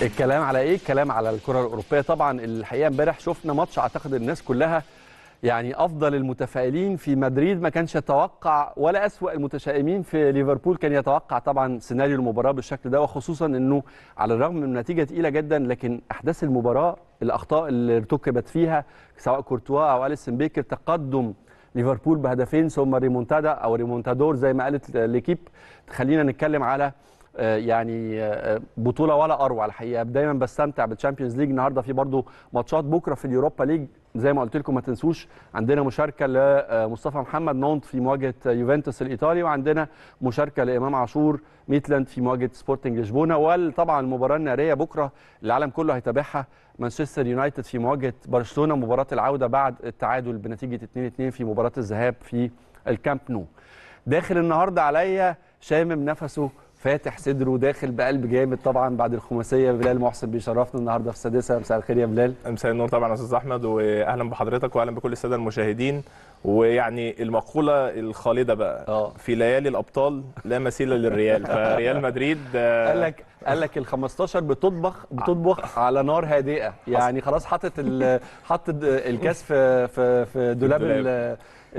الكلام على ايه الكلام على الكره الاوروبيه طبعا الحقيقه امبارح شفنا ماتش اعتقد الناس كلها يعني افضل المتفائلين في مدريد ما كانش يتوقع ولا اسوا المتشائمين في ليفربول كان يتوقع طبعا سيناريو المباراه بالشكل ده وخصوصا انه على الرغم من نتيجه تقيله جدا لكن احداث المباراه الاخطاء اللي ارتكبت فيها سواء كورتوا او اليسون بيكر تقدم ليفربول بهدفين ثم ريمونتادا او ريمونتادور زي ما قالت ليكيب خلينا نتكلم على آه، يعني آه، بطوله ولا اروع الحقيقه دايما بستمتع بالتشامبيونز ليج النهارده في برضو ماتشات بكره في اليوروبا ليج زي ما قلت لكم ما تنسوش عندنا مشاركه لمصطفى محمد نونت في مواجهه يوفنتوس الايطالي وعندنا مشاركه لامام عاشور ميتلاند في مواجهه سبورتنج لشبونه وطبعا المباراه الناريه بكره العالم كله هيتابعها مانشستر يونايتد في مواجهه برشلونه مباراه العوده بعد التعادل بنتيجه 2-2 في مباراه الذهاب في الكامب نو داخل النهارده عليا شامم نفسه فاتح صدره داخل بقلب جامد طبعا بعد الخماسيه بلال محسن بيشرفنا النهارده في السادسه مساء الخير يا بلال مساء النور طبعا يا استاذ احمد واهلا بحضرتك واهلا بكل الساده المشاهدين ويعني المقوله الخالده بقى اه في ليالي الابطال لا مثيل للريال فريال مدريد آه، قال لك قال لك ال 15 بتطبخ بتطبخ على نار هادئه يعني خلاص حاطط ال- حاطط الكاس في في في دولاب الدولاب. ال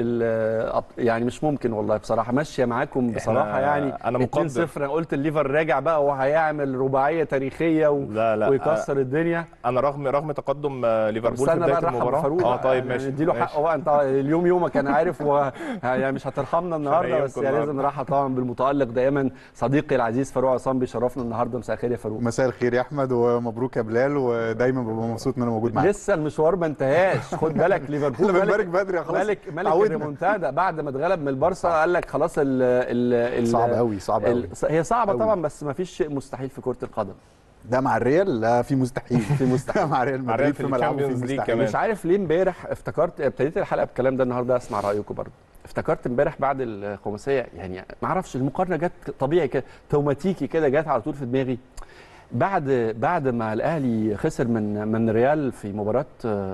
ال يعني مش ممكن والله بصراحه ماشيه معاكم بصراحه يعني أنا مقدر. 2-0 انا قلت الليفر راجع بقى وهيعمل رباعيه تاريخيه و... لا لا ويكسر الدنيا انا رغم رغم تقدم آه، طب ليفربول في استنى بقى بدايه نرحب المباراه بفاروق اه بقى، طيب يعني ماشي نديله ماشي. حقه بقى انت اليوم يومك انا عارف و... يعني مش هترحمنا النهارده هنعيمكم بس يعني النهاردة. لازم نرحب طبعا بالمتالق دايما صديقي العزيز فاروق عصام بيشرفنا النهارده مساء الخير يا فاروق مساء الخير يا احمد ومبروك يا بلال ودايما ببقى مبسوط ان انا موجود معاك لسه المشوار ما انتهاش خد بالك ليفربول احنا ملك بنبارك بدري يا خلاص ملك ملك عودنا. الريمونتادا بعد ما اتغلب من البارسا قال لك خلاص ال ال ال صعب قوي صعب قوي ال- هي صعبه أوي. طبعا بس ما فيش شيء مستحيل في كره القدم ده مع الريال لا في مستحيل في مستحيل مع ريال مع الريال مدريد في في ملعبه في الشامبيونز ليج مستحيل كمان. مش عارف ليه امبارح افتكرت ابتديت الحلقه بالكلام ده النهارده اسمع رايكم برضه افتكرت امبارح بعد الخماسيه يعني ما اعرفش المقارنه جت طبيعي كده توماتيكي كده جت على طول في دماغي بعد بعد ما الاهلي خسر من من ريال في مباراه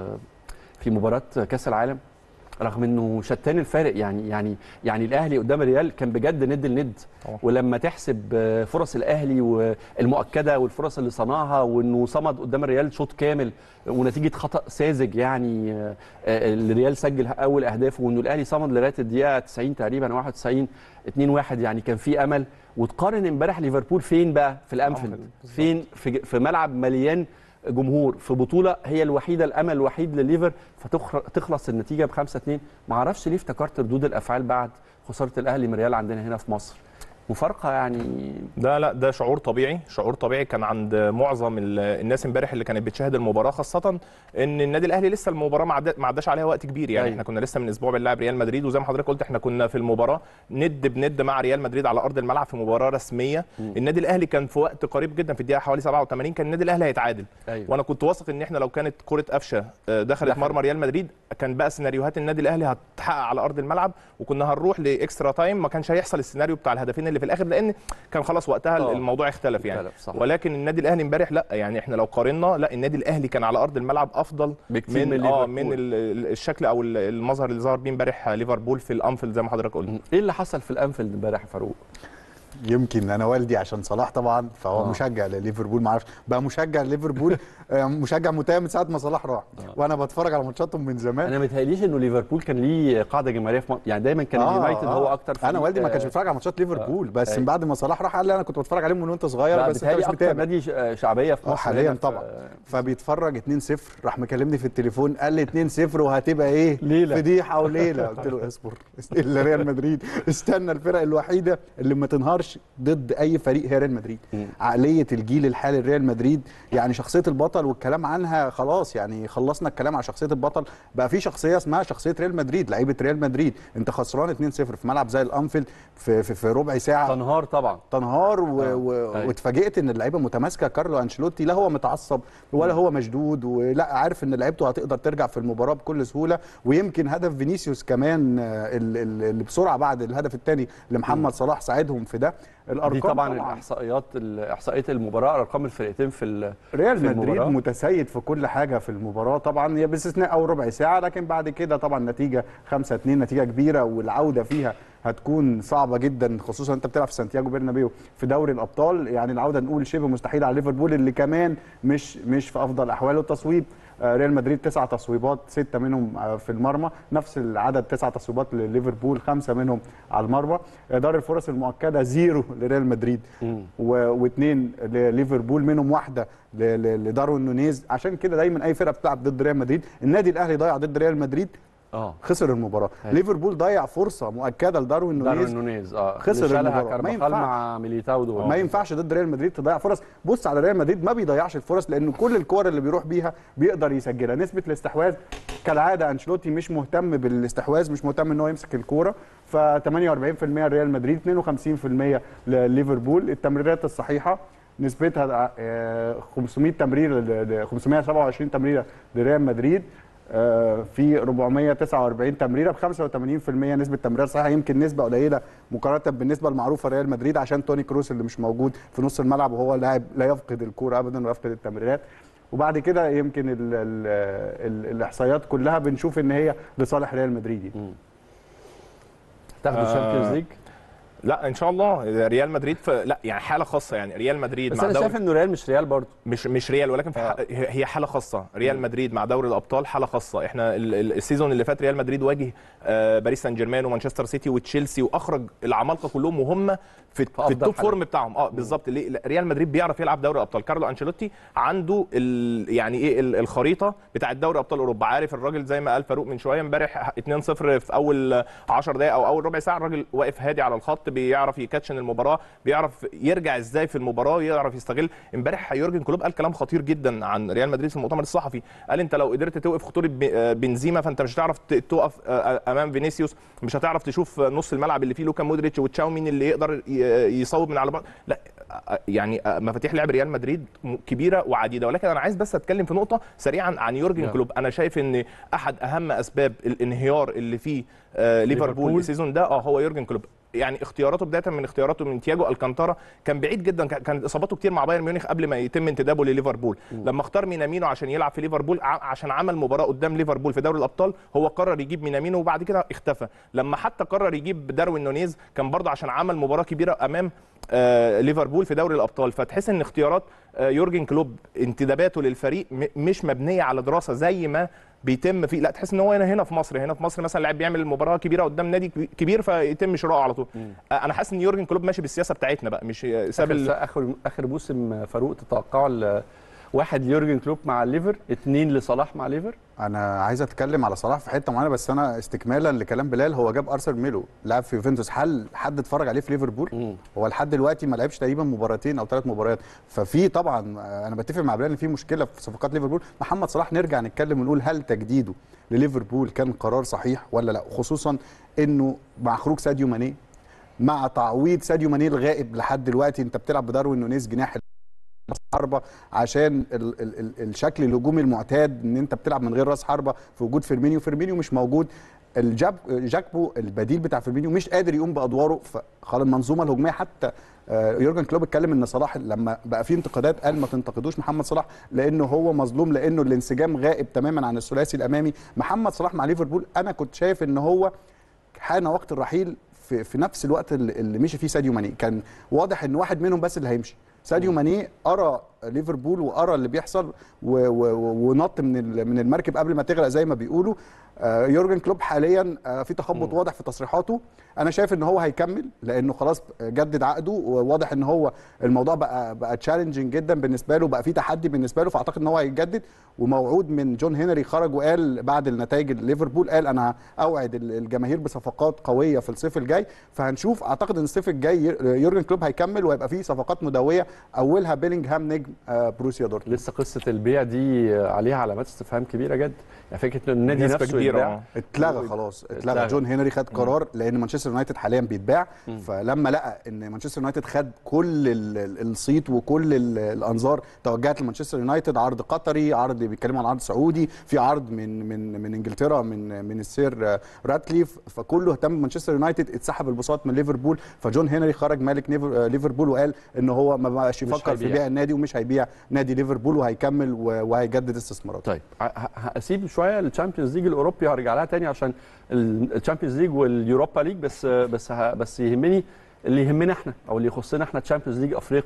في مباراه كاس العالم رغم انه شتان الفارق يعني يعني يعني الاهلي قدام الريال كان بجد ند لند طبعا. ولما تحسب فرص الاهلي والمؤكده والفرص اللي صنعها وانه صمد قدام الريال شوط كامل ونتيجه خطا ساذج يعني آه، آه، الريال سجل اول اهدافه وانه الاهلي صمد لغايه الدقيقه 90 تقريبا 91 2 1 يعني كان في امل وتقارن امبارح ليفربول فين بقى في الانفيلد الأنفيلد، بالظبط. فين في, في ملعب مليان جمهور في بطوله هي الوحيده الامل الوحيد لليفر فتخلص النتيجه ب 5 2 ما اعرفش ليه افتكرت ردود الافعال بعد خساره الاهلي من ريال عندنا هنا في مصر مفارقه يعني ده لا ده شعور طبيعي شعور طبيعي كان عند معظم ال- الناس امبارح اللي كانت بتشاهد المباراه خاصه ان النادي الاهلي لسه المباراه ما عدا- ما عداش عليها وقت كبير يعني أيوة. احنا كنا لسه من اسبوع بنلعب ريال مدريد وزي ما حضرتك قلت احنا كنا في المباراه ند بند مع ريال مدريد على ارض الملعب في مباراه رسميه مم. النادي الاهلي كان في وقت قريب جدا في الدقيقه حوالي 87 كان النادي الاهلي هيتعادل ايوه وانا كنت واثق ان احنا لو كانت كره قفشه آه، دخلت دخلت. مرمى ريال مدريد كان بقى سيناريوهات النادي الاهلي هتحقق على ارض الملعب وكنا هنروح لاكسترا تايم ما كانش هيحصل السيناريو بتاع الهدفين اللي في الاخر لان كان خلاص وقتها آه. الموضوع اختلف يعني اختلف، صح. ولكن النادي الاهلي امبارح لا يعني احنا لو قارنا لا النادي الاهلي كان على ارض الملعب افضل بكتير من من اه ليفربول. من ال- ال- الشكل او ال- المظهر اللي ظهر بيه امبارح ليفربول في الانفيلد زي ما حضرتك قلت ايه اللي حصل في الانفيلد امبارح يا فاروق يمكن انا والدي عشان صلاح طبعا فهو آه. آه. مشجع لليفربول ما اعرفش بقى مشجع لليفربول آه، مشجع متيم من ساعه ما صلاح راح وانا بتفرج على ماتشاتهم من زمان انا متهيأليش انه ليفربول كان ليه قاعده جماهيريه في مصر يعني دايما كان اليونايتد هو اكتر انا فريق، والدي ما كانش آه، بيتفرج على ماتشات ليفربول بس أيوة. من بعد ما صلاح راح قال لي انا كنت بتفرج عليهم من وانت صغير لا بس انت بتهيألي مش اكتر متابع نادي ش- آه، شعبيه في اه مصر حاليا هنا في- طبعا فبيتفرج 2-0 راح مكلمني في التليفون قال لي 2-0 وهتبقى ايه ليلة. فضيحه وليله قلت له اصبر الا ريال مدريد استنى الفرق الوحيده اللي ما تنهارش ضد اي فريق هي ريال مدريد مم. عقليه الجيل الحالي لريال مدريد يعني شخصيه البطل والكلام عنها خلاص يعني خلصنا الكلام على شخصيه البطل بقى في شخصيه اسمها شخصيه ريال مدريد لعيبه ريال مدريد انت خسران 2-0 في ملعب زي الانفيلد في في, في ربع ساعه تنهار طبعا تنهار و... آه، و... أيوة. واتفاجئت ان اللعيبه متماسكه كارلو انشيلوتي لا هو متعصب ولا هو مشدود ولا عارف ان لعيبته هتقدر ترجع في المباراه بكل سهوله ويمكن هدف فينيسيوس كمان آه، ال- ال- اللي بسرعه بعد الهدف الثاني لمحمد صلاح ساعدهم في ده الارقام دي طبعا الاحصائيات احصائيه المباراه ارقام الفرقتين في ال- ريال في مدريد المباراة. متسيد في كل حاجه في المباراه طبعا هي باستثناء اول ربع ساعه لكن بعد كده طبعا نتيجه 5 2 نتيجه كبيره والعوده فيها هتكون صعبه جدا خصوصا انت بتلعب في سانتياغو برنابيو في دوري الابطال يعني العوده نقول شبه مستحيل على ليفربول اللي كمان مش مش في افضل احواله التصويب آه، ريال مدريد تسع تصويبات سته منهم آه، في المرمى نفس العدد تسع تصويبات لليفربول خمسه منهم على المرمى اداره الفرص المؤكده زيرو لريال مدريد و- واثنين لليفربول منهم واحده ل- ل- لداروين نونيز عشان كده دايما اي فرقه بتلعب ضد ريال مدريد النادي الاهلي ضيع ضد ريال مدريد اه خسر المباراه أيوة. ليفربول ضيع فرصه مؤكده لداروين داروين نونيز نونيز اه خسر اللي شالها المباراة. ما كارفاخال ينفعش. مع ميليتاو دول ما ينفعش ضد ريال مدريد تضيع فرص بص على ريال مدريد ما بيضيعش الفرص لانه كل الكور اللي بيروح بيها بيقدر يسجلها نسبه الاستحواذ كالعاده انشيلوتي مش مهتم بالاستحواذ مش مهتم ان هو يمسك الكوره ف 48% لريال مدريد 52% لليفربول التمريرات الصحيحه نسبتها آه، 500 تمريره ل- ل- 527 تمريره لريال مدريد آه، في 449 تمريره ب 85% نسبه تمريرات صحيحه يمكن نسبه قليله مقارنه بالنسبه المعروفه ريال مدريد عشان توني كروس اللي مش موجود في نص الملعب وهو لاعب لا يفقد الكوره ابدا ولا يفقد التمريرات وبعد كده يمكن ال ال ال الاحصائيات كلها بنشوف ان هي لصالح ريال مدريد يعني. تاخدوا آه، الشامبيونز ليج لا ان شاء الله ريال مدريد في لا يعني حاله خاصه يعني ريال مدريد بس مع انا دوري شايف انه ريال مش ريال برضه مش مش ريال ولكن في آه. ح- هي حاله خاصه ريال مدريد مع دوري الابطال حاله خاصه احنا ال- ال- السيزون اللي فات ريال مدريد واجه آه، باريس سان جيرمان ومانشستر سيتي وتشيلسي واخرج العمالقه كلهم وهم في, في أفضل التوب حالة. فورم بتاعهم اه بالظبط ليه؟ لا، ريال مدريد بيعرف يلعب دوري الابطال كارلو انشيلوتي عنده ال يعني ايه ال- الخريطه بتاعه دوري ابطال اوروبا عارف الراجل زي ما قال فاروق من شويه امبارح 2-0 في اول 10 دقائق او اول ربع ساعه الراجل واقف هادي على الخط بيعرف يكاتشن المباراه بيعرف يرجع ازاي في المباراه يعرف يستغل امبارح يورجن كلوب قال كلام خطير جدا عن ريال مدريد في المؤتمر الصحفي قال انت لو قدرت توقف خطوره ب- آه، بنزيما فانت مش هتعرف ت- تقف آه، امام فينيسيوس مش هتعرف تشوف نص الملعب اللي فيه لوكا مودريتش وتشاومين اللي يقدر ي- يصوب من على بعض لا آه، يعني آه، مفاتيح لعب ريال مدريد م- كبيره وعديده ولكن انا عايز بس اتكلم في نقطه سريعا عن يورجن يلا. كلوب انا شايف ان احد اهم اسباب الانهيار اللي فيه آه، ليفربول ليفربول. السيزون ده اه هو يورجن كلوب يعني اختياراته بدايه من اختياراته من تياجو الكانتارا كان بعيد جدا كان- كانت اصاباته كتير مع بايرن ميونخ قبل ما يتم انتدابه لليفربول لما اختار مينامينو عشان يلعب في ليفربول ع- عشان عمل مباراه قدام ليفربول في دوري الابطال هو قرر يجيب مينامينو وبعد كده اختفى لما حتى قرر يجيب داروين نونيز كان برضه عشان عمل مباراه كبيره امام آه ليفربول في دوري الابطال فتحس ان اختيارات آه يورجن كلوب انتداباته للفريق م- مش مبنيه على دراسه زي ما بيتم في لا تحس ان هو هنا هنا في مصر هنا في مصر مثلا لاعب بيعمل مباراه كبيره قدام نادي كبير فيتم شراءه على طول آه، انا حاسس ان يورجن كلوب ماشي بالسياسه بتاعتنا بقى مش ساب اخر ال- اخر اخر موسم فاروق تتوقعوا ال- واحد ليورجن كلوب مع الليفر اثنين لصلاح مع ليفر انا عايز اتكلم على صلاح في حته معينه بس انا استكمالا لكلام بلال هو جاب ارسل ميلو لاعب في يوفنتوس هل حد اتفرج عليه في ليفربول هو لحد دلوقتي ما لعبش تقريبا مباراتين او ثلاث مباريات ففي طبعا آه، انا بتفق مع بلال ان في مشكله في صفقات ليفربول محمد صلاح نرجع نتكلم ونقول هل تجديده لليفربول كان قرار صحيح ولا لا خصوصا انه مع خروج ساديو ماني مع تعويض ساديو ماني الغائب لحد دلوقتي انت بتلعب بداروين نونيز جناح راس حربه عشان ال ال ال الشكل الهجومي المعتاد ان انت بتلعب من غير راس حربه في وجود فيرمينيو فيرمينيو مش موجود الجاب جاكبو البديل بتاع فيرمينيو مش قادر يقوم بادواره فخلاص المنظومه الهجوميه حتى آه، يورجن كلوب اتكلم ان صلاح لما بقى فيه انتقادات قال ما تنتقدوش محمد صلاح لانه هو مظلوم لانه الانسجام غائب تماما عن الثلاثي الامامي محمد صلاح مع ليفربول انا كنت شايف ان هو حان وقت الرحيل في, في نفس الوقت اللي اللي مشي فيه ساديو ماني كان واضح ان واحد منهم بس اللي هيمشي ساديو ماني ارى ليفربول وارى اللي بيحصل و- و- و- ونط من ال- من المركب قبل ما تغرق زي ما بيقولوا آه، يورجن كلوب حاليا آه، في تخبط واضح في تصريحاته انا شايف ان هو هيكمل لانه خلاص جدد عقده وواضح ان هو الموضوع بقى بقى تشالنجينج جدا بالنسبه له بقى في تحدي بالنسبه له فاعتقد ان هو هيجدد وموعود من جون هنري خرج وقال بعد النتائج ليفربول قال انا اوعد ال- الجماهير بصفقات قويه في الصيف الجاي فهنشوف اعتقد ان الصيف الجاي يورجن كلوب هيكمل وهيبقى فيه صفقات مدويه اولها بيلينغهام نجم آه، بروسيا دورتموند لسه قصه البيع دي عليها علامات استفهام كبيره جدا يعني فكره ان النادي نسبة نفسه كبيرة، يتباع آه. اتلغى خلاص اتلغى اتلغى. جون هنري خد قرار لان مانشستر يونايتد حاليا بيتباع فلما لقى ان مانشستر يونايتد خد كل ال- ال- الصيت وكل ال- الانظار توجهت لمانشستر يونايتد عرض قطري عرض بيتكلموا عن عرض سعودي في عرض من من من انجلترا من من السير آه، راتكليف فكله اهتم بمانشستر يونايتد اتسحب البساط من ليفربول فجون هنري خرج مالك نيفر- آه، ليفربول وقال ان هو ما بقاش مش يفكر في هيبيع. بيع النادي ومش هيبيع نادي ليفربول وهيكمل و- وهيجدد استثماراته طيب ه- ه- هسيب شويه الشامبيونز ليج الاوروبي وهرجع لها تاني عشان الشامبيونز ليج واليوروبا ليج بس بس ه- بس يهمني اللي يهمنا احنا او اللي يخصنا احنا الشامبيونز ليج افريقي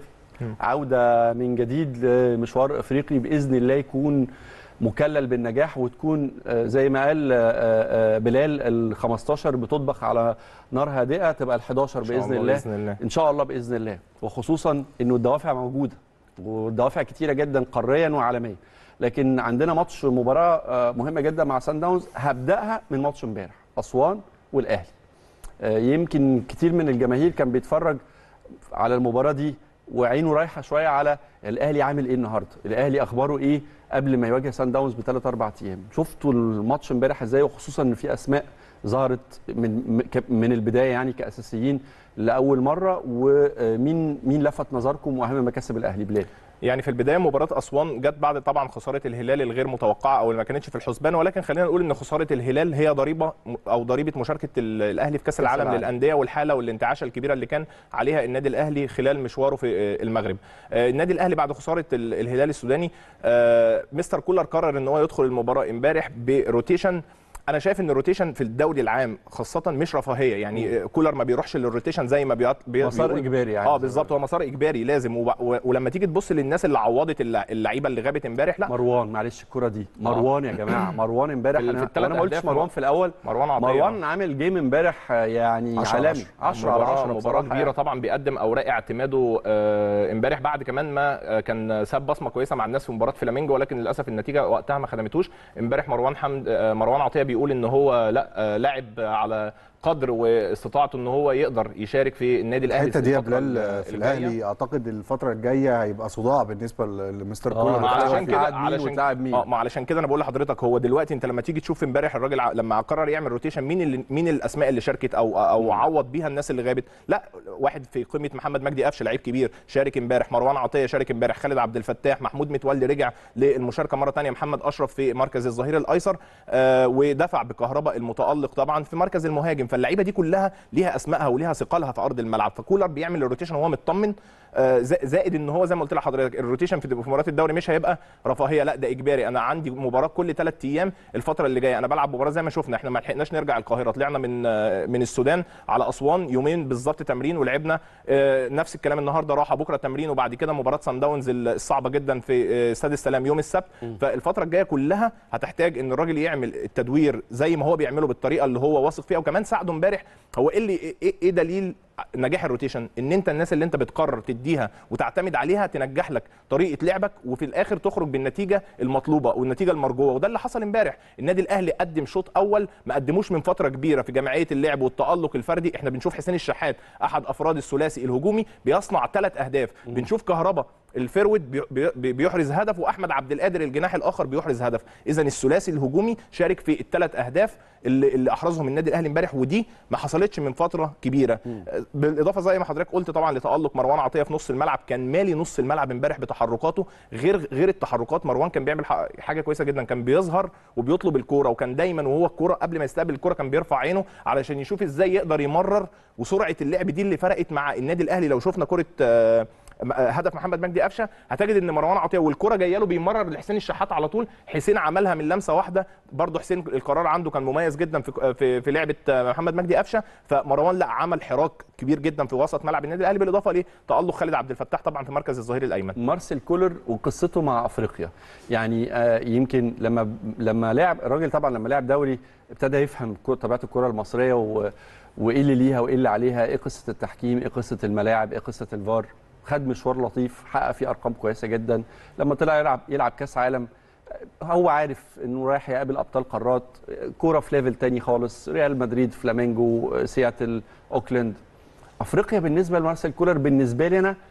عوده من جديد لمشوار افريقي باذن الله يكون مكلل بالنجاح وتكون آه، زي ما قال آه، آه، بلال ال 15 بتطبخ على نار هادئه تبقى ال 11 إن شاء باذن الله الله بإذن الله. ان شاء الله باذن الله وخصوصا انه الدوافع موجوده والدوافع كتيره جدا قاريا وعالميا لكن عندنا ماتش مباراه آه، مهمه جدا مع سان داونز هبداها من ماتش امبارح اسوان والاهلي آه، يمكن كتير من الجماهير كان بيتفرج على المباراه دي وعينه رايحه شويه على الاهلي عامل ايه النهارده الاهلي اخباره ايه قبل ما يواجه سان داونز بثلاث اربع ايام شفتوا الماتش امبارح ازاي وخصوصا ان في اسماء ظهرت من ك- من البدايه يعني كاساسيين لاول مره ومين مين لفت نظركم واهم مكاسب الاهلي بلال يعني في البدايه مباراه اسوان جت بعد طبعا خساره الهلال الغير متوقعه او اللي ما كانتش في الحسبان ولكن خلينا نقول ان خساره الهلال هي ضريبه او ضريبه مشاركه ال- الاهلي في كاس العالم العالم. للانديه والحاله والانتعاشه الكبيره اللي كان عليها النادي الاهلي خلال مشواره في آه، المغرب آه، النادي الاهلي بعد خساره ال- الهلال السوداني آه، مستر كولر قرر ان هو يدخل المباراه امبارح بروتيشن انا شايف ان الروتيشن في الدوري العام خاصه مش رفاهيه يعني آه، كولر ما بيروحش للروتيشن زي ما بيط... بي... مسار بيقول- إجباري يعني. اه بالظبط هو مسار اجباري لازم وب... و... ولما تيجي تبص للناس اللي عوضت اللع- اللعيبه اللي غابت امبارح لا مروان معلش الكره دي مروان يا جماعه مروان امبارح في ال- في انا التلات انا ما قلتش أهداف مروان في الاول مروان عطيه مروان عامل جيم امبارح آه، يعني عشرة على عالمي 10 على 10 مباراة بصراحه كبيرة يعني. طبعا بيقدم اوراق اعتماده آه، امبارح بعد كمان ما آه، كان ساب بصمة كويسة مع الناس في مباراة فلامينجو ولكن للاسف النتيجة وقتها ما خدمتوش امبارح مروان حمد آه، مروان عطية بيقول ان هو لا آه، لاعب على قدر واستطاعته ان هو يقدر يشارك في النادي الاهلي الحته دي يا الفترة بلال في الجاية. الاهلي اعتقد الفتره الجايه هيبقى صداع بالنسبه ل- لمستر آه، كولر ما علشان وتعب كده مين علشان وتعب مين. اه ما علشان كده انا بقول لحضرتك هو دلوقتي انت لما تيجي تشوف امبارح الراجل ع- لما قرر يعمل روتيشن مين اللي مين الاسماء اللي شاركت او او عوض بيها الناس اللي غابت لا واحد في قيمه محمد مجدي قفشه لعيب كبير شارك امبارح مروان عطيه شارك امبارح خالد عبد الفتاح محمود متولي رجع للمشاركه مره ثانيه محمد اشرف في مركز الظهير الايسر آه ودفع بكهرباء المتالق طبعا في مركز المهاجم فاللعيبه دي كلها ليها اسمائها وليها ثقلها في ارض الملعب فكولر بيعمل الروتيشن وهو مطمن آه، زا- زائد ان هو زي ما قلت لحضرتك الروتيشن في في مباريات الدوري مش هيبقى رفاهيه لا ده اجباري انا عندي مباراه كل ثلاث ايام الفتره اللي جايه انا بلعب مباراه زي ما شفنا احنا ما لحقناش نرجع القاهره طلعنا من آه، من السودان على اسوان يومين بالظبط تمرين ولعبنا آه، نفس الكلام النهارده راحه بكره تمرين وبعد كده مباراه سان داونز الصعبه جدا في آه، استاد السلام يوم السبت فالفتره الجايه كلها هتحتاج ان الراجل يعمل التدوير زي ما هو بيعمله بالطريقه اللي هو واثق فيها وكمان ساعده امبارح هو ايه اللي ايه إيه دليل نجاح الروتيشن ان انت الناس اللي انت بتقرر تديها وتعتمد عليها تنجح لك طريقه لعبك وفي الاخر تخرج بالنتيجه المطلوبه والنتيجه المرجوه وده اللي حصل امبارح النادي الاهلي قدم شوط اول ما قدموش من فتره كبيره في جماعيه اللعب والتالق الفردي احنا بنشوف حسين الشحات احد افراد الثلاثي الهجومي بيصنع ثلاث اهداف بنشوف كهربا الفيرود بي- بي- بيحرز هدف واحمد عبد القادر الجناح الاخر بيحرز هدف اذا الثلاثي الهجومي شارك في الثلاث اهداف اللي, اللي احرزهم النادي الاهلي امبارح ودي ما حصلتش من فتره كبيره بالاضافه زي ما حضرتك قلت طبعا لتالق مروان عطيه في نص الملعب كان مالي نص الملعب امبارح بتحركاته غير غير التحركات مروان كان بيعمل ح- حاجه كويسه جدا كان بيظهر وبيطلب الكوره وكان دايما وهو الكوره قبل ما يستقبل الكوره كان بيرفع عينه علشان يشوف ازاي يقدر يمرر وسرعه اللعب دي اللي فرقت مع النادي الاهلي لو شفنا كره آه، هدف محمد مجدي قفشه هتجد ان مروان عطيه والكره جايه له بيمرر لحسين الشحات على طول حسين عملها من لمسه واحده برضه حسين القرار عنده كان مميز جدا في في, في لعبه محمد مجدي قفشه فمروان لا عمل حراك كبير جدا في وسط ملعب النادي الاهلي بالاضافه لتالق خالد عبد الفتاح طبعا في مركز الظهير الايمن مارسيل كولر وقصته مع افريقيا يعني آه، يمكن لما لما لعب الراجل طبعا لما لعب دوري ابتدى يفهم كو- طبيعه الكره المصريه و... وايه اللي ليها وايه اللي عليها ايه قصه التحكيم ايه قصه الملاعب ايه قصه الفار خد مشوار لطيف حقق فيه ارقام كويسه جدا لما طلع يلعب يلعب كاس عالم آه، هو عارف انه رايح يقابل ابطال قارات آه، كوره في ليفل تاني خالص ريال مدريد فلامينجو آه، سياتل اوكلاند افريقيا بالنسبه لمارسيل كولر بالنسبه لي انا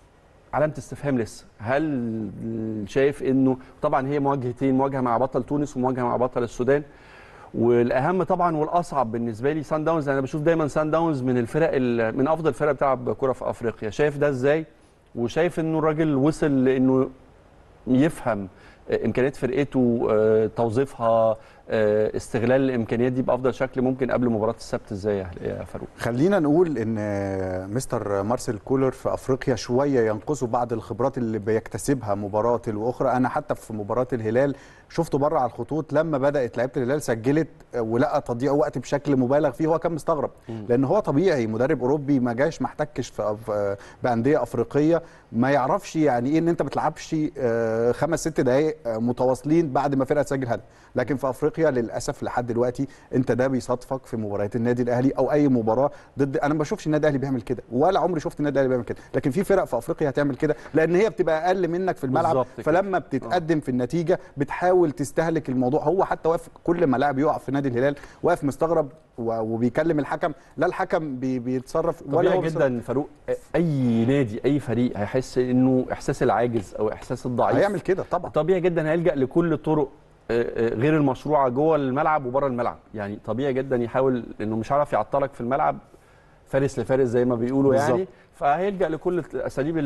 علامه استفهام لسه هل شايف انه طبعا هي مواجهتين مواجهه مع بطل تونس ومواجهه مع بطل السودان والاهم طبعا والاصعب بالنسبه لي سان داونز انا بشوف دايما سان داونز من الفرق ال- من افضل الفرق بتلعب كره في افريقيا شايف ده ازاي وشايف انه الراجل وصل لانه يفهم آه، امكانيات فرقته آه، توظيفها آه، استغلال الامكانيات دي بافضل شكل ممكن قبل مباراه السبت ازاي يا- يا فاروق خلينا نقول ان مستر مارسيل كولر في افريقيا شويه ينقصه بعض الخبرات اللي بيكتسبها مباراه تلو اخرى انا حتى في مباراه الهلال شفته بره على الخطوط لما بدات لعيبه الهلال سجلت ولقى تضييع وقت بشكل مبالغ فيه هو كان مستغرب لان هو طبيعي مدرب اوروبي ما جاش ما احتكش في في- بانديه افريقيه ما يعرفش يعني ايه ان انت ما بتلعبش آه، خمس ست دقائق آه، متواصلين بعد ما فرقه تسجل هدف لكن في افريقيا للاسف لحد دلوقتي انت ده بيصادفك في مباريات النادي الاهلي او اي مباراه ضد انا ما بشوفش النادي الاهلي بيعمل كده ولا عمري شفت النادي الاهلي بيعمل كده لكن في فرق في افريقيا هتعمل كده لان هي بتبقى اقل منك في الملعب بالظبط كده. فلما بتتقدم في النتيجه بتحاول تستهلك الموضوع هو حتى واقف كل ما لاعب يقع في نادي الهلال واقف مستغرب و- وبيكلم الحكم لا الحكم بي بيتصرف ولا طبيعي هو بيتصرف. جدا فاروق اي نادي اي فريق هيحس انه احساس العاجز او احساس الضعيف هيعمل كده طبعا طبيعي جدا هيلجا لكل الطرق آه، آه، غير المشروعه جوه الملعب وبره الملعب يعني طبيعي جدا يحاول انه مش عارف يعطلك في الملعب فارس لفارس زي ما بيقولوا يعني بالظبط. فهيلجا لكل الاساليب ال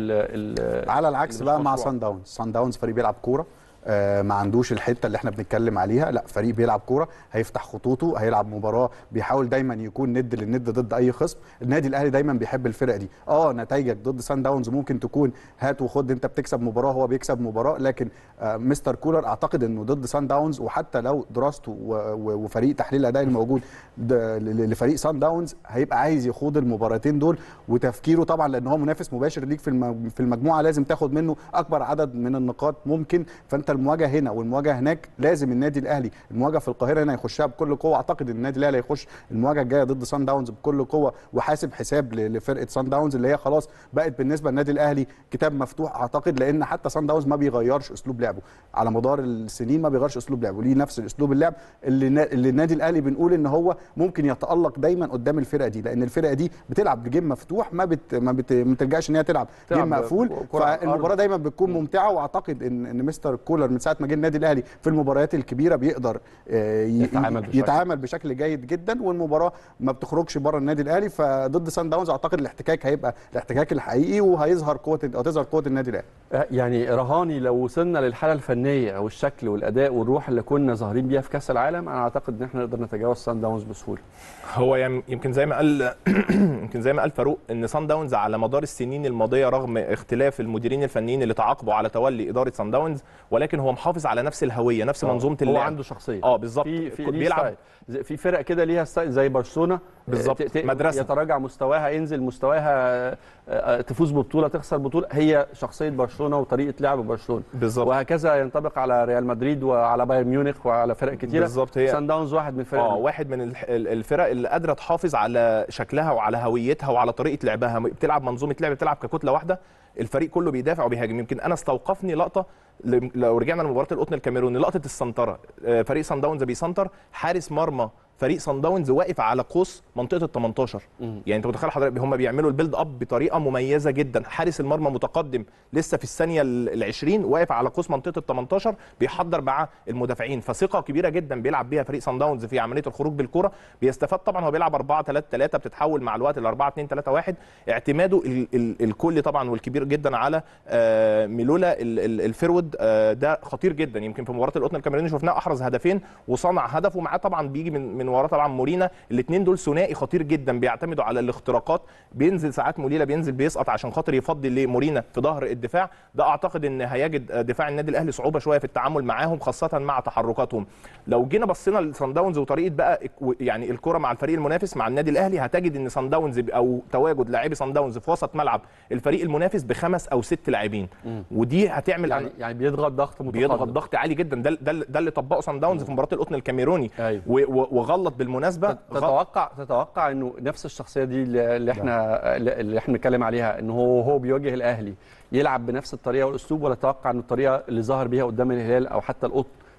ال ال على العكس اللي بقى مش مع مشروعة. سان داونز سان داونز فريق بيلعب كوره آه، ما عندوش الحته اللي احنا بنتكلم عليها لا فريق بيلعب كوره هيفتح خطوطه هيلعب مباراه بيحاول دايما يكون ند للند ضد اي خصم النادي الاهلي دايما بيحب الفرق دي اه نتائجك ضد سان داونز ممكن تكون هات وخد انت بتكسب مباراه هو بيكسب مباراه لكن آه مستر كولر اعتقد انه ضد سان داونز وحتى لو دراسته و- و- وفريق تحليل الاداء الموجود ده ل- لفريق سان داونز هيبقى عايز يخوض المباراتين دول وتفكيره طبعا لان هو منافس مباشر ليك في الم- في المجموعه لازم تاخد منه اكبر عدد من النقاط ممكن فانت المواجهه هنا والمواجهه هناك لازم النادي الاهلي المواجهه في القاهره هنا يخشها بكل قوه اعتقد ان النادي الاهلي هيخش المواجهه الجايه ضد سان داونز بكل قوه وحاسب حساب ل- لفرقه سان داونز اللي هي خلاص بقت بالنسبه للنادي الاهلي كتاب مفتوح اعتقد لان حتى سان داونز ما بيغيرش اسلوب لعبه على مدار السنين ما بيغيرش اسلوب لعبه ليه نفس اسلوب اللعب اللي, نا- اللي النادي الاهلي بنقول ان هو ممكن يتالق دايما قدام الفرقه دي لان الفرقه دي بتلعب بجيم مفتوح ما بت ما, بت ما بتلجاش ان هي تلعب تلعب جيم مقفول كرة على الأرض. فالمباراه دايما بتكون ممتعه واعتقد ان ان مستر كولر من ساعه ما جه النادي الاهلي في المباريات الكبيره بيقدر آه، ي- يتعامل بشكل- يتعامل بشكل جيد جدا والمباراه ما بتخرجش بره النادي الاهلي فضد سان داونز اعتقد الاحتكاك هيبقى الاحتكاك الحقيقي وهيظهر قوه او تظهر قوه النادي الاهلي آه، يعني رهاني لو وصلنا للحاله الفنيه او الشكل والاداء والروح اللي كنا ظاهرين بيها في كاس العالم انا اعتقد ان احنا نقدر نتجاوز سان داونز بسهوله هو يم- يمكن زي ما قال يمكن زي ما قال فاروق ان سان داونز على مدار السنين الماضيه رغم اختلاف المديرين الفنيين اللي تعاقبوا على تولي اداره سان داونز ولكن هو محافظ على نفس الهويه نفس منظومه هو اللعب عنده شخصيه اه بالظبط في في كو- ليه بيلعب ستايل. زي- في فرق كده ليها ستايل زي برشلونه بالظبط. ت- ت- مدرسة. يتراجع مستواها ينزل مستواها آه، آه، تفوز ببطوله تخسر بطوله هي شخصيه برشلونه وطريقه لعب برشلونه بالظبط وهكذا ينطبق على ريال مدريد وعلى بايرن ميونخ وعلى فرق كتيره بالظبط هي سان داونز واحد من الفرق اه دي. واحد من الح- ال- الفرق اللي قادره تحافظ على شكلها وعلى هويتها وعلى طريقه لعبها بتلعب منظومه لعب بتلعب ككتله واحده الفريق كله بيدافع وبيهاجم يمكن انا استوقفني لقطه ل- لو رجعنا لمباراه القطن الكاميروني لقطه السنتره آه، فريق سان داونز بيسنتر حارس مرمى فريق سان داونز واقف على قوس منطقه ال 18 مم. يعني انت متخيل حضرتك هم بيعملوا البيلد اب بطريقه مميزه جدا حارس المرمى متقدم لسه في الثانيه ال 20 واقف على قوس منطقه ال 18 بيحضر مع المدافعين فثقه كبيره جدا بيلعب بيها فريق سان داونز في عمليه الخروج بالكره بيستفاد طبعا هو بيلعب 4 3 3 بتتحول مع الوقت ل 4 2 3 1 اعتماده ال ال الكلي طبعا والكبير جدا على آه، ميلولا ال- ال- الفرود آه، ده خطير جدا يمكن في مباراه القطن الكاميروني شفناه احرز هدفين وصنع هدف ومعاه طبعا بيجي من من وراه طبعا مورينا الاثنين دول ثنائي خطير جدا بيعتمدوا على الاختراقات بينزل ساعات موليلا بينزل بيسقط عشان خاطر يفضي لمورينا في ظهر الدفاع ده اعتقد ان هيجد آه، دفاع النادي الاهلي صعوبه شويه في التعامل معاهم خاصه مع تحركاتهم لو جينا بصينا لصن داونز وطريقه بقى الك- يعني الكره مع الفريق المنافس مع النادي الاهلي هتجد ان صن داونز ب- او تواجد لاعبي صن داونز في وسط ملعب الفريق المنافس بخمس او ست لاعبين ودي هتعمل يعني يعني بيضغط ضغط متقدم بيضغط ضغط عالي جدا ده ده ده اللي طبقه صن داونز في مباراه القطن الكاميروني أيوة. و- و- وغلط بالمناسبه غلط تتوقع تتوقع انه نفس الشخصيه دي اللي اللي احنا اللي احنا بنتكلم عليها انه هو هو بيواجه الاهلي يلعب بنفس الطريقه والاسلوب ولا تتوقع ان الطريقه اللي ظهر بيها قدام الهلال او حتى القط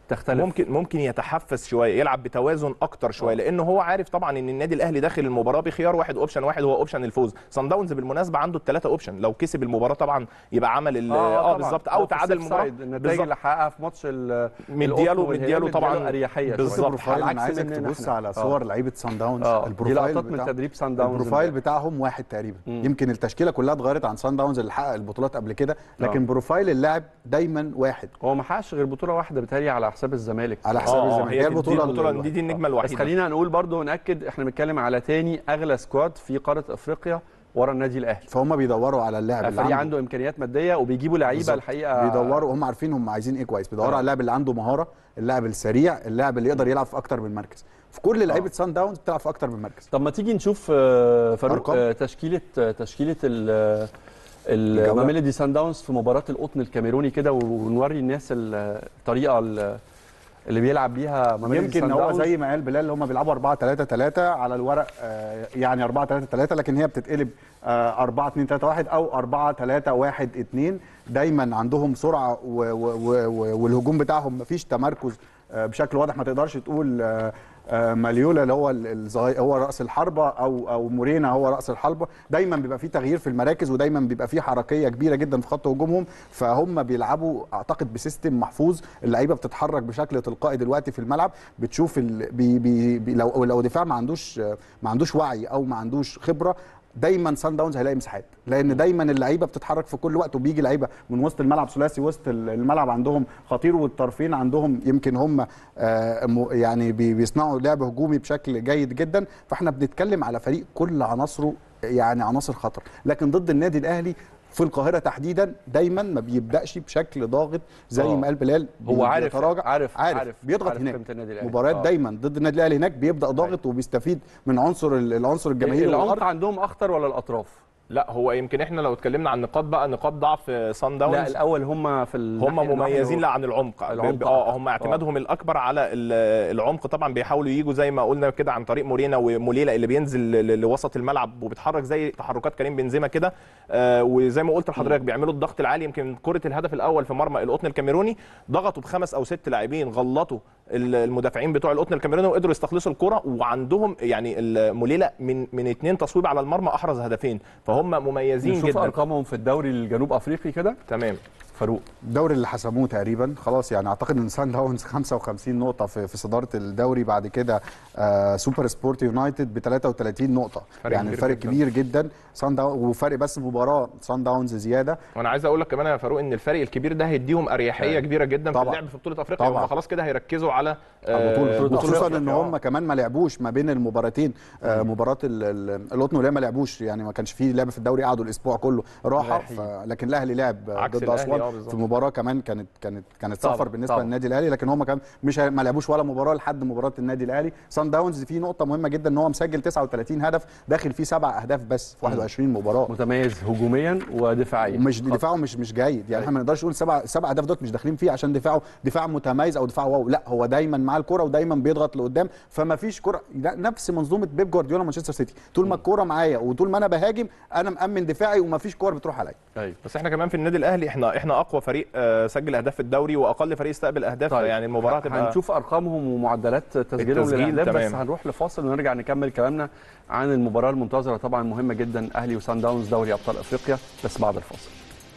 تختلف ممكن ممكن يتحفز شويه يلعب بتوازن اكتر شويه لانه هو عارف طبعا ان النادي الاهلي داخل المباراه بخيار واحد اوبشن واحد هو اوبشن الفوز صن داونز بالمناسبه عنده الثلاثه اوبشن لو كسب المباراه طبعا يبقى عمل ال- اه طبعاً. بالظبط هو او في تعادل السيف المباراه سايد، النتائج بالظبط. اللي حققها في ماتش ال- مدياله القطن والهلال مدياله طبعا اريحيه شوية. بالظبط. البروفايل على انا عكس عايزك مننا تبص إحنا. على آه. صور لعيبه سان داونز اه دي البروفايل لقطات من بتاع تدريب سان داونز البروفايل امبارح. بتاعهم واحد تقريبا مم. يمكن التشكيله كلها اتغيرت عن سان داونز اللي حقق البطولات قبل كده لكن آه. بروفايل اللاعب دايما واحد هو ما حققش غير بطوله واحده بتهيألي على حساب الزمالك على حساب اه آه، الزمالك هي هي دي البطوله البطوله اللي- دي, دي النجمه بس الوحيده خلينا نقول برضو ونأكد احنا بنتكلم على تاني اغلى سكواد في قاره افريقيا ورا النادي الاهلي فهم بيدوروا على اللاعب اللي فريق عنده عنده امكانيات ماديه وبيجيبوا لعيبه بالظبط. الحقيقه بيدوروا هم عارفين هم عايزين ايه كويس بيدوروا آه. على اللاعب اللي عنده مهاره اللاعب السريع اللاعب اللي يقدر يلعب في اكتر من مركز في كل لعيبه سان داونز بتلعب في اكتر من مركز طب ما تيجي نشوف آه، فاروق أرقام؟ آه، تشكيله آه، تشكيله ال الجولة؟ الماميلودي سان داونز في مباراه القطن الكاميروني كده ونوري الناس ال- الطريقه ال- اللي بيلعب بيها ماميلودي يمكن سان هو داونز زي ما قال بلال هم بيلعبوا 4 3 3 على الورق آه، يعني 4 3 3 لكن هي بتتقلب آه، 4 2 3 1 او 4 3 1 2 دايما عندهم سرعه و و و و والهجوم بتاعهم مفيش تمركز آه، بشكل واضح ما تقدرش تقول آه، آه، ماليولا اللي هو ال- الصغير هو راس الحربه او او مورينا هو راس الحربه دايما بيبقى في تغيير في المراكز ودايما بيبقى في حركيه كبيره جدا في خط هجومهم فهم بيلعبوا اعتقد بسيستم محفوظ اللعيبه بتتحرك بشكل تلقائي دلوقتي في الملعب بتشوف ال... بي بي بي لو لو دفاع ما عندوش ما عندوش وعي او ما عندوش خبره دايما سان داونز هيلاقي مساحات لان دايما اللعيبه بتتحرك في كل وقت وبيجي لعيبه من وسط الملعب ثلاثي وسط الملعب عندهم خطير والطرفين عندهم يمكن هم آه، م- يعني بي- بيصنعوا لعب هجومي بشكل جيد جدا فاحنا بنتكلم على فريق كل عناصره يعني عناصر خطر لكن ضد النادي الاهلي في القاهره تحديدا دايما ما بيبداش بشكل ضاغط زي آه. ما قال بلال هو بي- عارف بيتراجع عارف عارف, عارف بيضغط عارف هناك قيمة النادي الأهلي. مباريات آه. دايما ضد النادي الاهلي هناك بيبدا ضاغط وبيستفيد من عنصر ال- العنصر الجماهيري العمق والأرض. عندهم اخطر ولا الاطراف لا هو يمكن احنا لو اتكلمنا عن نقاط بقى نقاط ضعف صن لا داونز الاول هم في ال- هم الناحية- مميزين الناحية- لا عن العمق العمق ب- اه أكتر. هم اعتمادهم الاكبر على ال- العمق طبعا بيحاولوا يجوا زي ما قلنا كده عن طريق مورينا وموليلا اللي بينزل ل- لوسط الملعب وبيتحرك زي تحركات كريم بنزيما كده آه وزي ما قلت لحضرتك بيعملوا الضغط العالي يمكن كره الهدف الاول في مرمى القطن الكاميروني ضغطوا بخمس او ست لاعبين غلطوا ال- المدافعين بتوع القطن الكاميروني وقدروا يستخلصوا الكره وعندهم يعني ال- موليلا من من اثنين تصويب على المرمى احرز هدفين فهم مميزين نشوف جدا ارقامهم في الدوري الجنوب افريقي كده تمام فاروق الدوري اللي حسموه تقريبا خلاص يعني اعتقد ان سان داونز 55 نقطه في, في صداره الدوري بعد كده آه سوبر سبورت يونايتد ب 33 نقطه فرق يعني كبير الفرق جداً. كبير جدا سان داونز وفرق بس مباراه سان داونز زياده وانا عايز اقول لك كمان يا فاروق ان الفرق الكبير ده هيديهم اريحيه كبيره جدا طبعاً. في اللعب في بطوله افريقيا طبعاً. هم خلاص كده هيركزوا على على بطولة آه، بطولة خصوصا أفريقيا. ان آه. هم كمان ما لعبوش ما بين المباراتين آه مباراه ال- ال- القطن والهلال ما لعبوش يعني ما كانش فيه لعب في الدوري قعدوا الاسبوع كله راحه رايحين. ف... لكن الاهلي لعب آه، عكس ضد الأهلي، اسوان آه، بالظبط. في مباراه كمان كانت كانت كانت طبعاً، سفر بالنسبه طبعاً. للنادي الاهلي لكن هم كمان مش هي- ما لعبوش ولا مباراه لحد مباراه النادي الاهلي سان داونز في نقطه مهمه جدا ان هو مسجل 39 هدف داخل فيه سبع اهداف بس في 21 مباراه متميز هجوميا ودفاعيا ومش دفاعه مش مش جيد يعني احنا ما نقدرش نقول سبع سبع اهداف دوت مش داخلين فيه عشان دفاعه دفاع متميز او دفاع واو لا هو دايما مع الكره ودايما بيضغط لقدام فما فيش كره لا، نفس منظومه بيب جوارديولا مانشستر سيتي طول ما الكره معايا وطول ما انا بهاجم انا مامن دفاعي وما فيش كره بتروح عليا ايوه بس احنا كمان في النادي الاهلي احنا احنا اقوى فريق آه، سجل اهداف في الدوري واقل فريق استقبل اهداف طيب. يعني المباراه هتبقى هنشوف ارقامهم ومعدلات تسجيلهم التسجيل، للاهداف بس تمام. هنروح لفاصل ونرجع نكمل كلامنا عن المباراه المنتظره طبعا مهمه جدا اهلي وسان داونز دوري ابطال افريقيا بس بعد الفاصل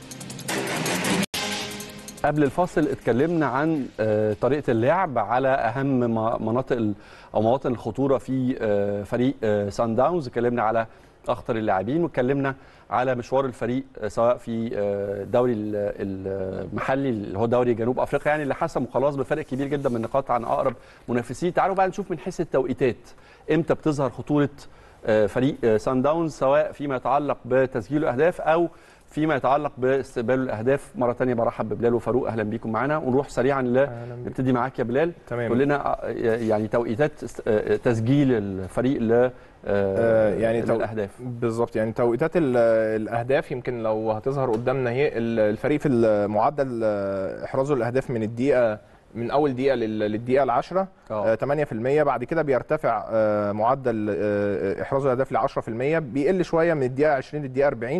قبل الفاصل اتكلمنا عن آه، طريقه اللعب على اهم م- مناطق ال- او مواطن الخطوره في آه، فريق آه، سان داونز اتكلمنا على اخطر اللاعبين واتكلمنا على مشوار الفريق آه، سواء في آه، الدوري ال- المحلي اللي هو دوري جنوب افريقيا يعني اللي حسمه خلاص بفرق كبير جدا من النقاط عن اقرب منافسين تعالوا بقى نشوف من حيث التوقيتات امتى بتظهر خطوره آه، فريق آه، سان داونز سواء فيما يتعلق بتسجيل الاهداف او فيما يتعلق باستقبال الاهداف مره ثانيه برحب ببلال وفاروق اهلا بيكم معانا ونروح سريعا ل أهلاً بيك. نبتدي معاك يا بلال تمام. قول لنا آه، يعني توقيتات است- آه، تسجيل الفريق ل آه، آه، يعني تو- الاهداف بالظبط يعني توقيتات ال- الاهداف يمكن لو هتظهر قدامنا هي ال- الفريق في المعدل آه، احرازه الاهداف من الدقيقه من اول دقيقه لل- للدقيقه العاشرة آه. آه، 8% بعد كده بيرتفع آه، معدل آه، احراز الاهداف ل 10% بيقل شويه من الدقيقه 20 للدقيقه 40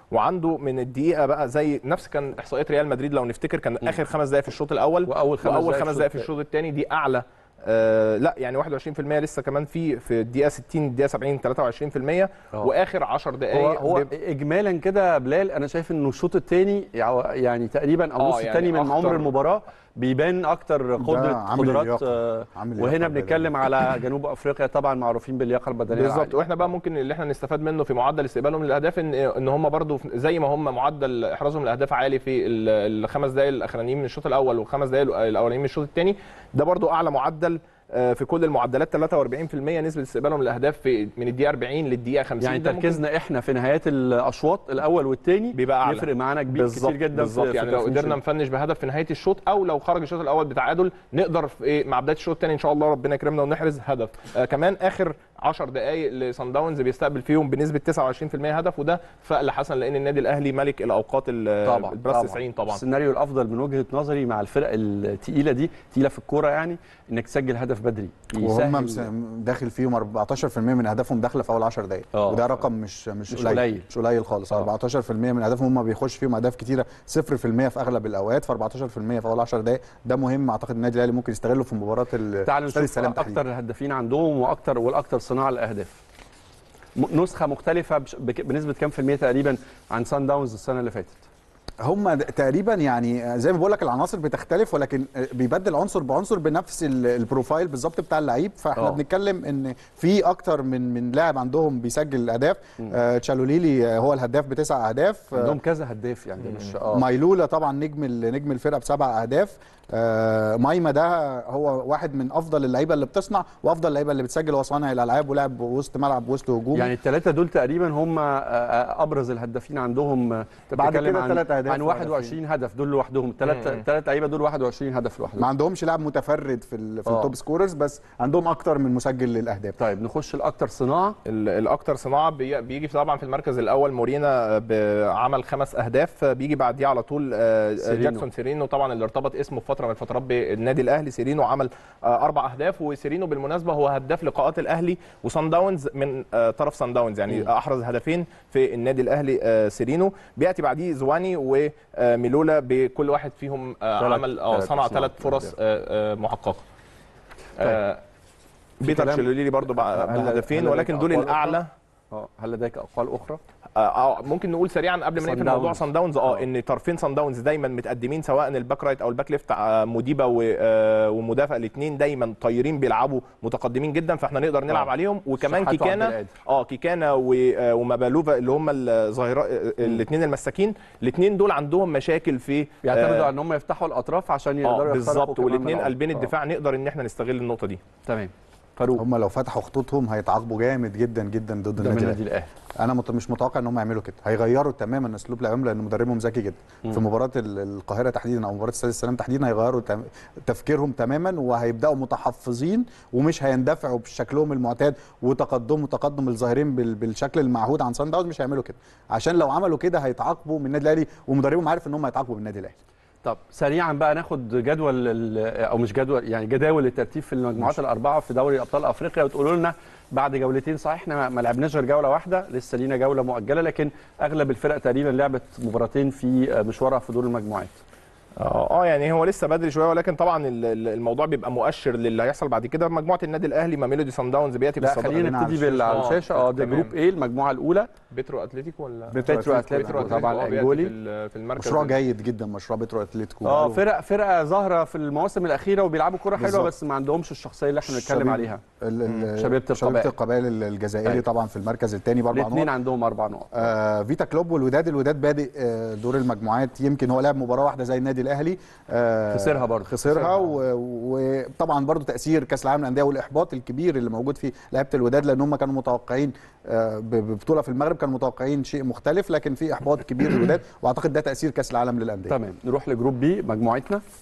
وعنده من الدقيقه بقى زي نفس كان احصائيات ريال مدريد لو نفتكر كان اخر خمس دقائق في الشوط الاول وأول خمس واول دقايق خمس في دقائق في الشوط الشوط الثاني دي اعلى آه لا يعني 21% لسه كمان في في الدقيقه 60 الدقيقه 70 23% آه. واخر 10 هو دقائق هو بيبقى- اجمالا كده بلال انا شايف انه الشوط الثاني يعني تقريبا او آه، نص يعني الثاني من أخطر. عمر المباراه بيبان اكتر قدره عامل قدرات اللياقة. آه، عامل اللياقة وهنا البدنية. بنتكلم على جنوب افريقيا طبعا معروفين باللياقه البدنيه بالظبط العالية. واحنا بقى ممكن اللي احنا نستفاد منه في معدل استقبالهم للاهداف ان ان هم برضو في- زي ما هم معدل احرازهم للاهداف عالي في ال- الخمس دقائق الاخرانيين من الشوط الاول والخمس دقائق الاولانيين من الشوط الثاني ده برضو اعلى معدل آه، في كل المعدلات 43% نسبه استقبالهم للاهداف في من الدقيقه 40 للدقيقه 50 يعني ده ممكن تركيزنا احنا في نهايات الاشواط الاول والثاني بيبقى أعلى. يفرق معانا كبير بالظبط كتير جدا بالظبط في- في يعني لو الفينش. قدرنا نفنش بهدف في نهايه الشوط او لو خرج الشوط الاول بتعادل نقدر في إيه مع بدايه الشوط الثاني ان شاء الله ربنا يكرمنا ونحرز هدف آه كمان اخر 10 دقائق لصن داونز بيستقبل فيهم بنسبه 29% هدف وده فقل حسن لان النادي الاهلي ملك الاوقات ال- طبعا البلس طبعا. 90 طبعا السيناريو الافضل من وجهه نظري مع الفرق الثقيله دي تقيله في الكوره يعني انك تسجل هدف بدري وهم يسهل- مس- داخل فيهم 14% من اهدافهم داخله في اول 10 دقائق آه. وده رقم مش مش, مش قليل. قليل. مش قليل خالص آه. 14% من اهدافهم هم بيخش فيهم اهداف كتيره 0% في اغلب الاوقات ف 14% في اول 10 دقائق ده مهم اعتقد النادي الاهلي ممكن يستغله في مباراه ال- تعالوا استاد نشوف السلام تحديدا اكتر الهدافين عندهم واكتر والاكتر صناعه للاهداف م- نسخه مختلفه بش- بك- بنسبه كام في الميه تقريبا عن سان داونز السنه اللي فاتت هم د- تقريبا يعني زي ما بقول لك العناصر بتختلف ولكن بيبدل عنصر بعنصر بنفس ال- البروفايل بالظبط بتاع اللعيب فاحنا آه. أوه. بنتكلم ان في اكتر من من لاعب عندهم بيسجل اهداف آه تشالوليلي آه، هو الهداف بتسع اهداف آه، عندهم كذا هداف يعني ده مش اه مايلولا طبعا نجم ال- نجم الفرقه بسبع اهداف آه مايما ده هو واحد من افضل اللعيبه اللي بتصنع وافضل اللعيبه اللي بتسجل هو صانع الالعاب ولاعب وسط ملعب وسط هجوم يعني الثلاثه دول تقريبا هم آه، آه، ابرز الهدافين عندهم آه، بعد بتتكلم كده عن- تلات أهداف عن وهدفين. 21 هدف دول لوحدهم الثلاث الثلاث لعيبه دول 21 هدف ما لوحدهم عندهمش لاعب متفرد في ال- في آه. التوب سكوررز بس عندهم اكتر من مسجل للاهداف طيب نخش الاكثر صناعه ال- الاكثر صناعه بي- بيجي طبعا في المركز الاول مورينا بعمل خمس اهداف بيجي بعديه على طول آه، سيرينو. جاكسون سيرينو طبعا اللي ارتبط اسمه في فتره من الفترات بالنادي الاهلي سيرينو عمل آه، اربع اهداف وسيرينو بالمناسبه هو هداف لقاءات الاهلي وصن داونز من آه، طرف صن داونز يعني احرز هدفين في النادي الاهلي آه، سيرينو بياتي بعديه زواني وميلولا بكل واحد فيهم آه، تلات- عمل اه تلات صنع صناعة ثلاث فرص أهداف. آه، آه، محققه آه، في بيتر كلام- تشيلوليلي برضو بع- هل- بهدفين هل ولكن لديك دول أقوال الاعلى اه هل لديك اقوال اخرى؟ آه، آه، ممكن نقول سريعا قبل ما صن نقفل موضوع داونز. صن داونز اه آه. ان طرفين صن داونز دايما متقدمين سواء الباك رايت او الباك ليفت آه، موديبا و- آه، ومدافع الاثنين دايما طايرين بيلعبوا متقدمين جدا فاحنا نقدر نلعب آه. عليهم وكمان شحات وعبد كيكانا القادر. اه كيكانا و- آه، ومابالوفا اللي هم الظاهره الاثنين المساكين الاثنين دول عندهم مشاكل في بيعتمدوا آه، على ان هم يفتحوا الاطراف عشان اه يقدروا يخترقوا بالظبط كمان والاثنين من قلبين العمق. الدفاع نقدر ان احنا نستغل النقطه دي آه. تمام فاروق هم لو فتحوا خطوطهم هيتعاقبوا جامد جدا جدا ضد ده من النادي النادي الاهلي الاهلي انا مت- مش متوقع ان هم يعملوا كده هيغيروا تماما اسلوب لعبهم لان مدربهم ذكي جدا في مباراه ال- القاهره تحديدا او مباراه استاد السلام تحديدا هيغيروا تم- تفكيرهم تماما وهيبداوا متحفظين ومش هيندفعوا بشكلهم المعتاد وتقدم وتقدم الظاهرين بال- بالشكل المعهود عن سان داونز مش هيعملوا كده عشان لو عملوا كده هيتعاقبوا من النادي الاهلي ومدربهم عارف ان هم هيتعاقبوا من النادي الاهلي طب سريعا بقى ناخد جدول ال- او مش جدول يعني جداول الترتيب في المجموعات الاربعه في دوري ابطال افريقيا وتقولوا لنا بعد جولتين صحيح احنا ما- ما لعبناش غير جوله واحده لسه لينا جوله مؤجله لكن اغلب الفرق تقريبا لعبت مباراتين في مشوارها في دور المجموعات اه اه يعني هو لسه بدري شويه ولكن طبعا ال- ال- الموضوع بيبقى مؤشر للي هيحصل بعد كده مجموعه النادي الاهلي ميلودي صن داونز بياتي لا بالصداره خلينا على نبتدي الشاشة. بال- على آه، الشاشه اه ده تمام. جروب ايه المجموعه الاولى بيترو اتلتيكو ولا بيترو بيترو أتلتيكو. اتلتيكو بيترو طبعا آه، بيأتي الانجولي في ال- في المركز مشروع ال- جيد جدا مشروع بيترو اتلتيكو اه بقاله- فرق فرقه ظاهره في المواسم الاخيره وبيلعبوا كره حلوه بالظبط. بس ما عندهمش الشخصيه اللي احنا بنتكلم شبيب- عليها ال- ال- شبيبة القبائل. شبيبه القبائل الجزائري أيوة. طبعا في المركز الثاني باربع الاثنين نقط عندهم اربع نقط آه فيتا كلوب والوداد الوداد بادئ آه دور المجموعات يمكن هو لعب مباراه واحده زي النادي الاهلي آه خسرها برضه. خسرها خسرها. و- وطبعا برضو تاثير كاس العالم للانديه والاحباط الكبير اللي موجود في لعيبه الوداد لان هم كانوا متوقعين آه ب- ببطوله في المغرب كانوا متوقعين شيء مختلف لكن في احباط كبير للوداد واعتقد ده تاثير كاس العالم للانديه تمام نروح لجروب بي مجموعتنا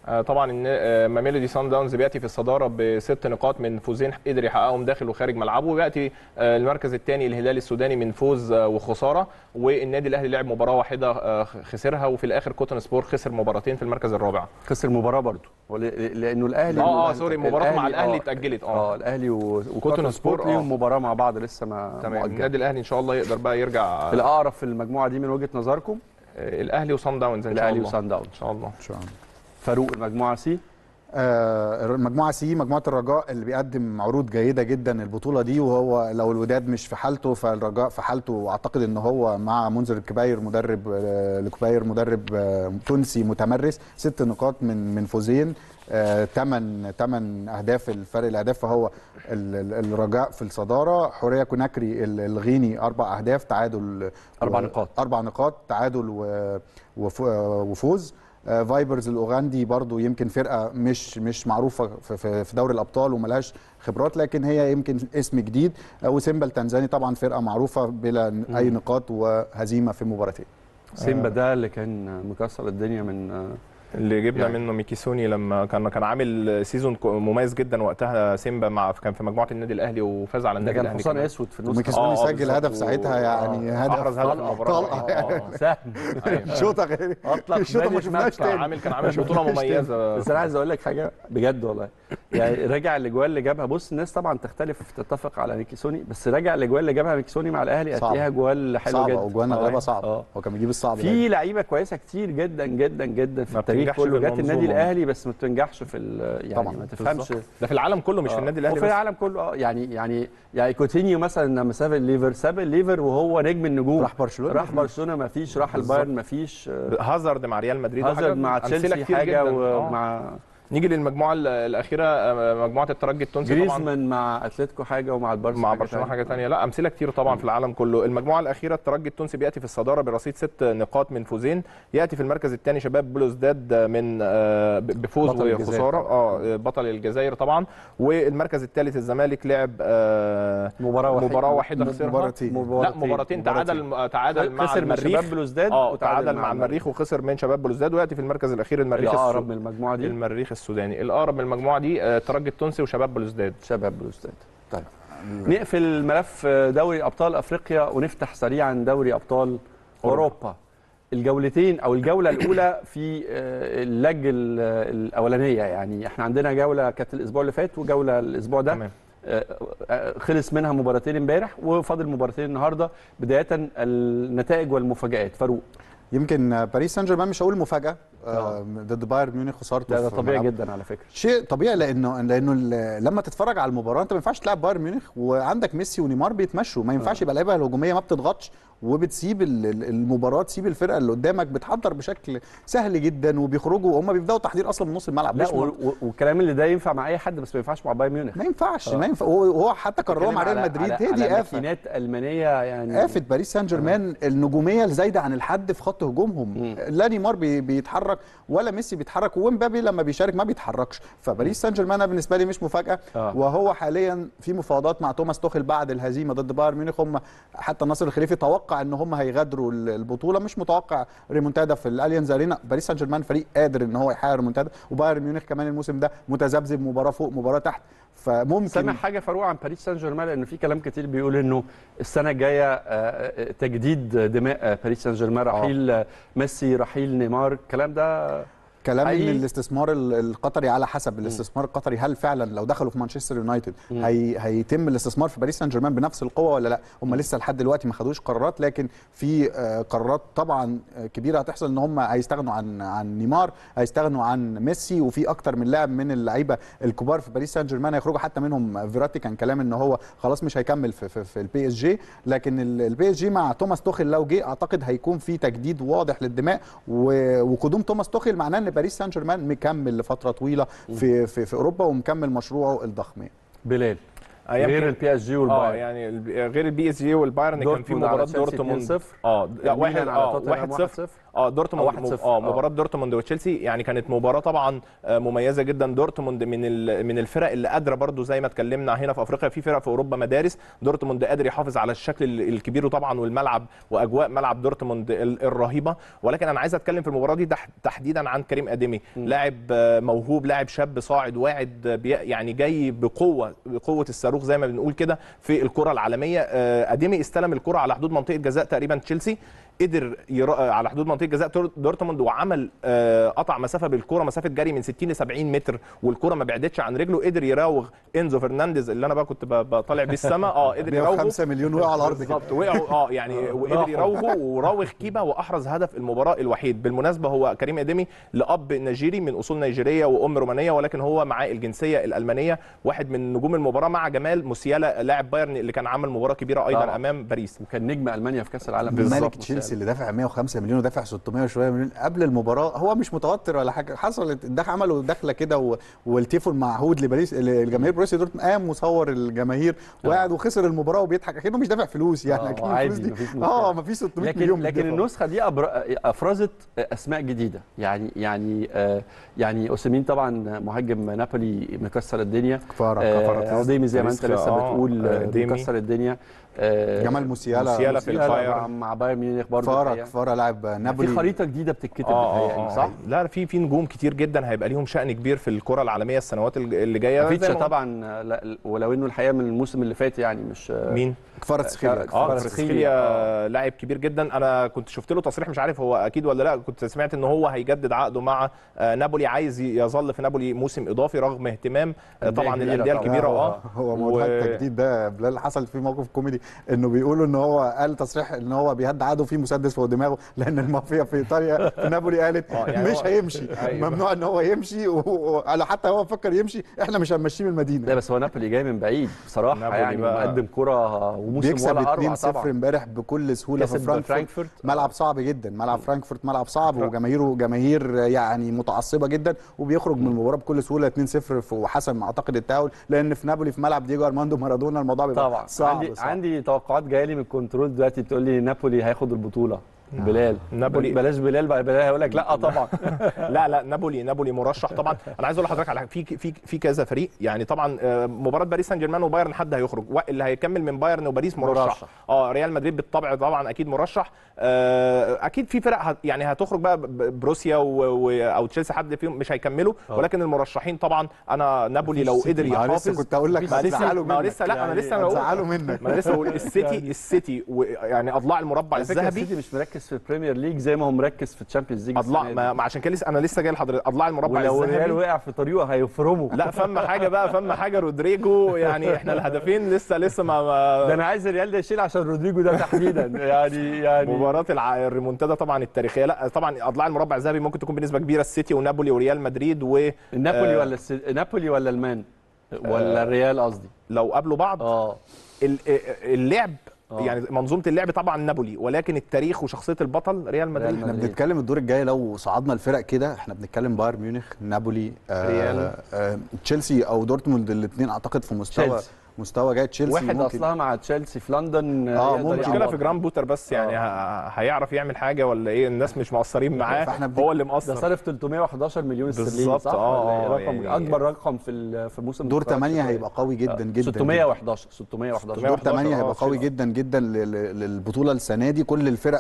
آه، طبعا ان آه، ميلودي سان داونز بياتي في الصداره بست نقاط من فوزين قدر يحققهم داخل وخارج ملعبه وبياتي آه، المركز الثاني الهلال السوداني من فوز آه، وخساره والنادي الاهلي لعب مباراه واحده آه، خسرها وفي الاخر كوتون سبور خسر مباراتين في المركز الرابع خسر مباراه برضه ول- لانه الاهلي اه اه سوري مباراته مع الاهلي آه، اتاجلت اه اه الاهلي و- وكوتون سبور، سبورت آه. ليهم مباراه مع بعض لسه ما تمام مؤجلة. النادي الاهلي ان شاء الله يقدر بقى يرجع آه، الاقرب في المجموعه دي من وجهه نظركم الاهلي وصن داونز ان شاء الاهلي الله وسان داونز ان شاء الله ان شاء الله فاروق المجموعه سي آه، المجموعه سي مجموعه الرجاء اللي بيقدم عروض جيده جدا البطوله دي وهو لو الوداد مش في حالته فالرجاء في حالته واعتقد ان هو مع منذر الكباير مدرب آه، الكباير مدرب آه، تونسي متمرس ست نقاط من من فوزين ثمان ثمان اهداف الفرق الاهداف فهو ال- ال- الرجاء في الصداره حوريه كوناكري ال- الغيني اربع اهداف تعادل أربع و- نقاط. اربع نقاط تعادل و- وف- وفوز آه، فايبرز الاوغندي برضو يمكن فرقه مش مش معروفه في- في في دوري الابطال وملهاش خبرات لكن هي يمكن اسم جديد آه، وسيمبا التنزاني طبعا فرقه معروفه بلا اي نقاط وهزيمه في مباراتين سيمبا ده اللي كان مكسر الدنيا من آه، اللي جبنا يعني. يعني. منه ميكيسوني لما كان كان عامل سيزون كو- مميز جدا وقتها سيمبا مع كان في مجموعه النادي الاهلي وفاز على ده النادي كان الاهلي حصان كمان. اسود في النص وميكيسوني آه، سجل بالظبط. هدف ساعتها يعني آه، هدف احرز هدف طلقة. المباراه طلقة. آه، آه. سهم أيوة. شوطه غير اطلق الشوطه ما مانيش شفناش مدفع. تاني عامل كان عامل بطوله مميزه بس انا عايز اقول لك حاجه بجد والله يعني راجع الاجوال اللي جابها بص الناس طبعا تختلف تتفق على ميكيسوني بس راجع الاجوال اللي جابها ميكيسوني مع الاهلي صعبة. هتلاقيها جوال حلوه صعبه جدا وجوانا آه. غلبه صعبه اه هو كان بيجيب الصعب في لعيبه كويسه كتير جدا جدا جدا في ما التاريخ بتنجحش كله في جت النادي المنظومة. الاهلي بس ما بتنجحش في ال- يعني طبعاً، ما تفهمش ده في العالم كله مش في آه. النادي الاهلي وفي بس العالم كله اه يعني يعني يعني كوتينيو مثلا لما ساب الليفر ساب الليفر وهو نجم النجوم راح برشلونه راح برشلونه ما فيش راح البايرن ما فيش هازارد مع ريال مدريد هازارد وحاجات- مع أمثلة تشيلسي كتير حاجه جداً. آه. ومع نيجي للمجموعه ال- الاخيره آه، مجموعه الترجي التونسي طبعا جريزمان مع اتلتيكو حاجه ومع البارسا مع حاجة برشلونه تانية. حاجه تانية لا امثله كتير طبعا في العالم كله المجموعه الاخيره الترجي التونسي بياتي في الصداره برصيد ست نقاط من فوزين ياتي في المركز الثاني شباب بلوزداد من آه، ب- بفوز بطل الجزائر وخساره طبعاً. اه بطل الجزائر طبعا والمركز الثالث الزمالك لعب آه، مباراه واحده مباراه واحده خسرها مباراتين. لا مباراتين تعادل تعادل مع خسر من المريخ شباب بلوزداد اه وتعادل تعادل مع المريخ وخسر من شباب بلوزداد وياتي في المركز الاخير المريخ الاقرب السو- من المجموعه دي المريخ السوداني الاقرب من المجموعه دي آه، الترجي التونسي وشباب بلوزداد شباب بلوزداد طيب نقفل ملف دوري ابطال افريقيا ونفتح سريعا دوري ابطال اوروبا الجولتين او الجوله الاولى في آه، اللج ال- الاولانيه يعني احنا عندنا جوله كانت الاسبوع اللي فات وجوله الاسبوع ده تمام آه، آه، خلص منها مباراتين امبارح وفاضل مباراتين النهارده بدايه النتائج والمفاجات فاروق يمكن باريس سان جيرمان مش هقول مفاجاه آه. آه، ضد بايرن ميونخ خسارته ده, ده في طبيعي ملعبه. جدا على فكره شيء طبيعي لانه لانه ال- لما تتفرج على المباراه انت ما ينفعش تلعب بايرن ميونخ وعندك ميسي ونيمار بيتمشوا ما ينفعش يبقى اللعيبه الهجوميه ما بتضغطش وبتسيب ال- ال- المباراه تسيب الفرقه اللي قدامك بتحضر بشكل سهل جدا وبيخرجوا وهم بيبداوا تحضير اصلا من نص الملعب لا مش و- و- والكلام اللي ده ينفع مع اي حد بس ما ينفعش مع بايرن ميونخ ما ينفعش آه. ما ينفع هو هو حتى كرروا مع ريال على- مدريد على- هي دي على آفة ماكينات المانيه يعني آفة باريس سان جيرمان النجومية الزايدة عن الحد في خط هجومهم لا نيمار بي- بيتحرك ولا ميسي بيتحرك ومبابي لما بيشارك ما بيتحركش فباريس سان جيرمان أنا بالنسبة لي مش مفاجأة آه. وهو حاليا في مفاوضات مع توماس توخيل بعد الهزيمة ضد بايرن ميونخ هم حتى ناصر الخليفي توقع ان هم هيغادروا ال- البطولة مش متوقع ريمونتادا في الاليانز ارينا باريس سان جيرمان فريق قادر ان هو يحقق ريمونتادا وبايرن ميونخ كمان الموسم ده متذبذب مباراة فوق مباراة تحت فممكن سامع حاجه فاروق عن باريس سان جيرمان لان في كلام كتير بيقول انه السنه الجايه آه، آه، تجديد دماء آه، باريس سان جيرمان رحيل آه، ميسي رحيل نيمار الكلام ده كلام ان حقيقي؟ الاستثمار ال- القطري على حسب الاستثمار القطري هل فعلا لو دخلوا في مانشستر يونايتد مم. هي هيتم الاستثمار في باريس سان جيرمان بنفس القوه ولا لا هم لسه لحد دلوقتي ما خدوش قرارات لكن في آه، قرارات طبعا آه، كبيره هتحصل ان هم هيستغنوا عن عن نيمار هيستغنوا عن ميسي وفي اكتر من لاعب من اللعيبه الكبار في باريس سان جيرمان هيخرجوا حتى منهم فيراتي كان كلام ان هو خلاص مش هيكمل في في, في البي اس جي لكن البي اس جي مع توماس توخيل لو جه اعتقد هيكون في تجديد واضح للدماء و- وقدوم توماس توخيل معناه ان باريس سان جيرمان مكمل لفتره طويله في في, في اوروبا ومكمل مشروعه الضخم بلال أيام غير كان- البي اس جي اه والبايرن يعني الب- غير البي اس جي والبايرن كان في دورتموند على مباراه تشيلسي دورتموند 2-0 اه لا، واحد الميلان على اه توتنهام 1 0 1-0 اه دورتموند أو 1-0. اه آه. مباراه دورتموند وتشيلسي يعني كانت مباراه طبعا آه، مميزه جدا دورتموند من ال- من الفرق اللي قادره برضو زي ما اتكلمنا هنا في افريقيا في فرق في اوروبا مدارس دورتموند قادر يحافظ على الشكل ال- الكبير وطبعا والملعب واجواء ملعب دورتموند ال- الرهيبه ولكن انا عايز اتكلم في المباراه دي تح- تحديدا عن كريم اديمي لاعب آه، موهوب لاعب شاب صاعد واعد آه، بي- يعني جاي بقوه بقوه الصاروخ زي ما بنقول كده في الكره العالميه آه، اديمي استلم الكره على حدود منطقه جزاء تقريبا تشيلسي قدر يرا... على حدود منطقه جزاء تور- دورتموند وعمل آه، قطع مسافه بالكره مسافه جري من 60 ل 70 متر والكره ما بعدتش عن رجله قدر يراوغ انزو فرنانديز اللي انا بقى كنت ب- بطالع بيه السما اه قدر يراوغه 105 مليون وقعوا على الارض كده بالظبط وقعوا اه يعني وقدر يراوغه وراوغ كيبا واحرز هدف المباراه الوحيد بالمناسبه هو كريم اديمي لاب نيجيري من اصول نيجيريه وام رومانيه ولكن هو معاه الجنسيه الالمانيه واحد من نجوم المباراه مع جمال موسيالا لاعب بايرن اللي كان عمل مباراه كبيره ايضا طبعا. امام باريس وكان نجم المانيا في كاس العالم ملك بالظبط. تشيلسي اللي دافع 105 مليون ودافع 600 وشويه مليون قبل المباراه هو مش متوتر ولا حاجه حصلت ده عملوا دخله كده و- والتيفو المعهود لباريس الجماهير بروسيا دورتموند قام مصور الجماهير وقاعد وخسر المباراه وبيضحك اكنه مش دافع فلوس يعني آه، اكنه عادي، الفلوس دي مفيش مشكلة. اه ما فيش 600 لكن مليون لكن بيدفعوا. النسخه دي أبر... افرزت اسماء جديده يعني يعني آه يعني اوسيمين طبعا مهاجم نابولي مكسر الدنيا كفاره آه كفاره عظيمي زي ما انت تاريسكا، لسه آه، بتقول آه، آه، ديمي. مكسر الدنيا آه جمال موسيالا موسيالا في موسيالا الفاير. مع- مع بايرن ميونخ برضه كفاره الحقيقة. كفاره لاعب نابولي في خريطه جديده بتتكتب اه بتهيألي، اه صح؟ صح لا في في نجوم كتير جدا هيبقى ليهم شأن كبير في الكرة العالمية السنوات الج- اللي جايه زي فيتشا ما- طبعا آه، لا ولو انه الحقيقه من الموسم اللي فات يعني مش آه، مين؟ كفاره تسخيليا اه اه كفاراتسخيليا. كفاراتسخيليا لاعب كبير جدا انا كنت شفت له تصريح مش عارف هو اكيد ولا لا كنت سمعت ان هو هيجدد عقده مع آه، نابولي عايز ي- يظل في نابولي موسم اضافي رغم اهتمام آه، أندية طبعا كبيرة الانديه طبعاً. الكبيره هو- اه هو موضوع التجديد ده بلال حصل فيه موقف كوميدي انه بيقولوا ان هو قال تصريح ان هو بيهدي عقده فيه مسدس فوق دماغه لان المافيا في ايطاليا في نابولي قالت آه، يعني مش هو- هيمشي أيوة. ممنوع ان هو يمشي وعلى حتى هو فكر يمشي احنا مش هنمشيه من لا المدينه بس هو نابولي جاي من بعيد بصراحه نابولي يعني بقى- مقدم كره وموسم بيكسب ولا اروع 2-0 طبعا امبارح بكل سهوله في كسب فرانكفورت فرانكفورت. ملعب صعب جدا ملعب فرانكفورت ملعب صعب وجماهيره جماهير يعني متعصبه جدا وبيخرج من المباراه بكل سهوله 2-0 وحسم اعتقد التاهل لان في نابولي في ملعب دييجو ارماندو مارادونا الموضوع بيبقى طبعا صعب عندي صعب. عندي توقعات جايه لي من الكنترول دلوقتي بتقول لي نابولي هياخد البطوله بلال نابولي- بلاش بلال بقى بلال هيقول لك لا طبعا لا لا نابولي نابولي مرشح طبعا انا عايز اقول لحضرتك على حاجة، في في في كذا فريق يعني طبعا آه، مباراه باريس سان جيرمان وبايرن حد هيخرج وا- اللي هيكمل من بايرن وباريس مرشح, مرشح. اه ريال مدريد بالطبع طبعا اكيد مرشح آه، اكيد في فرق هت يعني هتخرج بقى ب- ب- بروسيا و... و... او تشيلسي حد فيهم مش هيكملوا آه. ولكن المرشحين طبعا انا نابولي مفيش لو سيتي. قدر ما أنا يحافظ لسه كنت اقول لك ما لسه هتزعلوا ما منك لسه لا انا يعني لسه بقول هتزعلوا منك ما انا لسه بقول السيتي السيتي و- يعني اضلاع المربع على فكره الذهبي السيتي مش مركز في البريمير ليج زي ما هو مركز في الشامبيونز ليج اضلاع السنة دي. ما ما عشان كده لسه انا لسه جاي لحضرتك اضلاع المربع ولو الريال الذهبي وقع في طريقه هيفرمه لا فم حاجه بقى فم حاجه رودريجو يعني احنا الهدفين لسه لسه ما, ما ده انا عايز الريال ده يشيل عشان رودريجو ده تحديدا يعني يعني مباراة الع- الريمونتادا طبعا التاريخية لا طبعا اضلاع المربع الذهبي ممكن تكون بنسبة كبيرة السيتي ونابولي وريال مدريد ولو نابولي آه. ولا الس... نابولي ولا المان ولا الريال قصدي قابلوا بعض اه ال- اللعب آه. يعني منظومة اللعب طبعا نابولي ولكن التاريخ وشخصية البطل ريال مدريد ريال احنا مدريد. بنتكلم الدور الجاي لو صعدنا الفرق كده احنا بنتكلم بايرن ميونخ نابولي آه ريال. آه تشيلسي او دورتموند الاثنين اعتقد في مستوى تشيلسي. مستوى جاي تشيلسي واحد ممكن اصلها مع تشيلسي في لندن آه، يقدر ممكن. المشكلة يعوض. في جرام بوتر بس يعني ه- هيعرف يعمل حاجة ولا ايه الناس مش مقصرين معاه فاحنا بنك- هو اللي ده مقصر صارف 311 مليون استرليني بالظبط، صح؟ آه، ولا إيه؟ آه، رقم يعني- اكبر رقم في ال- في موسم دور متفرج 8 شوية. هيبقى قوي جدا جدا 611 611 دور 611 8 آه، هيبقى قوي شيء. جدا جدا لل- لل- للبطوله السنه دي كل الفرق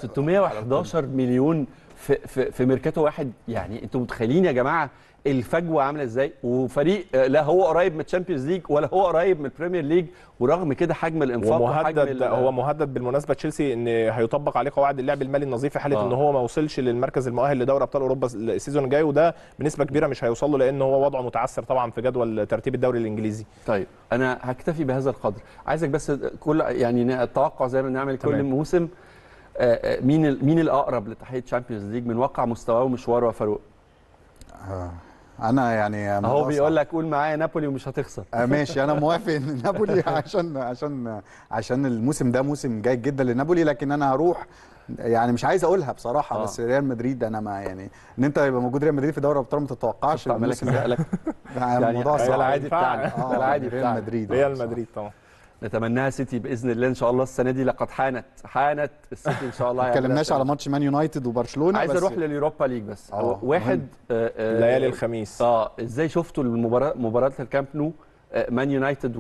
611 مليون في في في ميركاتو واحد يعني انتوا متخيلين يا جماعه الفجوه عامله ازاي وفريق آه، لا هو قريب من الشامبيونز ليج ولا هو قريب من البريمير ليج ورغم كده حجم الانفاق وحجم ومهدد ال- هو مهدد بالمناسبه تشيلسي ان هيطبق عليه قواعد اللعب المالي النظيف في حاله آه. ان هو ما وصلش للمركز المؤهل لدوري ابطال اوروبا السيزون الجاي وده بنسبه كبيره مش هيوصل له لان هو وضعه متعثر طبعا في جدول ترتيب الدوري الانجليزي طيب انا هكتفي بهذا القدر عايزك بس كل يعني التوقع زي ما بنعمل كل تمام. موسم آه، آه، مين ال- مين الاقرب لتحقيق تشامبيونز ليج من واقع مستواه ومشواره يا فاروق آه. انا يعني اهو الموضوع بيقول لك قول معايا نابولي ومش هتخسر آه ماشي انا موافق ان نابولي عشان عشان عشان الموسم ده موسم جيد جدا لنابولي لكن انا هروح يعني مش عايز اقولها بصراحه آه. بس ريال مدريد انا ما يعني ان انت يبقى موجود ريال مدريد في دوري الابطال ما تتوقعش عمالك الموسم ده لك يعني الموضوع ده صعب العادي بتاعنا آه، ده العادي ريال بتاعنا مدريد آه، ريال بصراحة. مدريد طبعا نتمناها سيتي باذن الله ان شاء الله السنه دي لقد حانت حانت السيتي ان شاء الله ما هيعملها اتكلمناش السنة على دي. ماتش مان يونايتد وبرشلونه عايز بس اروح لليوروبا ليج بس آه، هو واحد مهم. آه، آه، ليالي الخميس اه ازاي شفتوا المباراه مباراه الكامب نو آه، مان يونايتد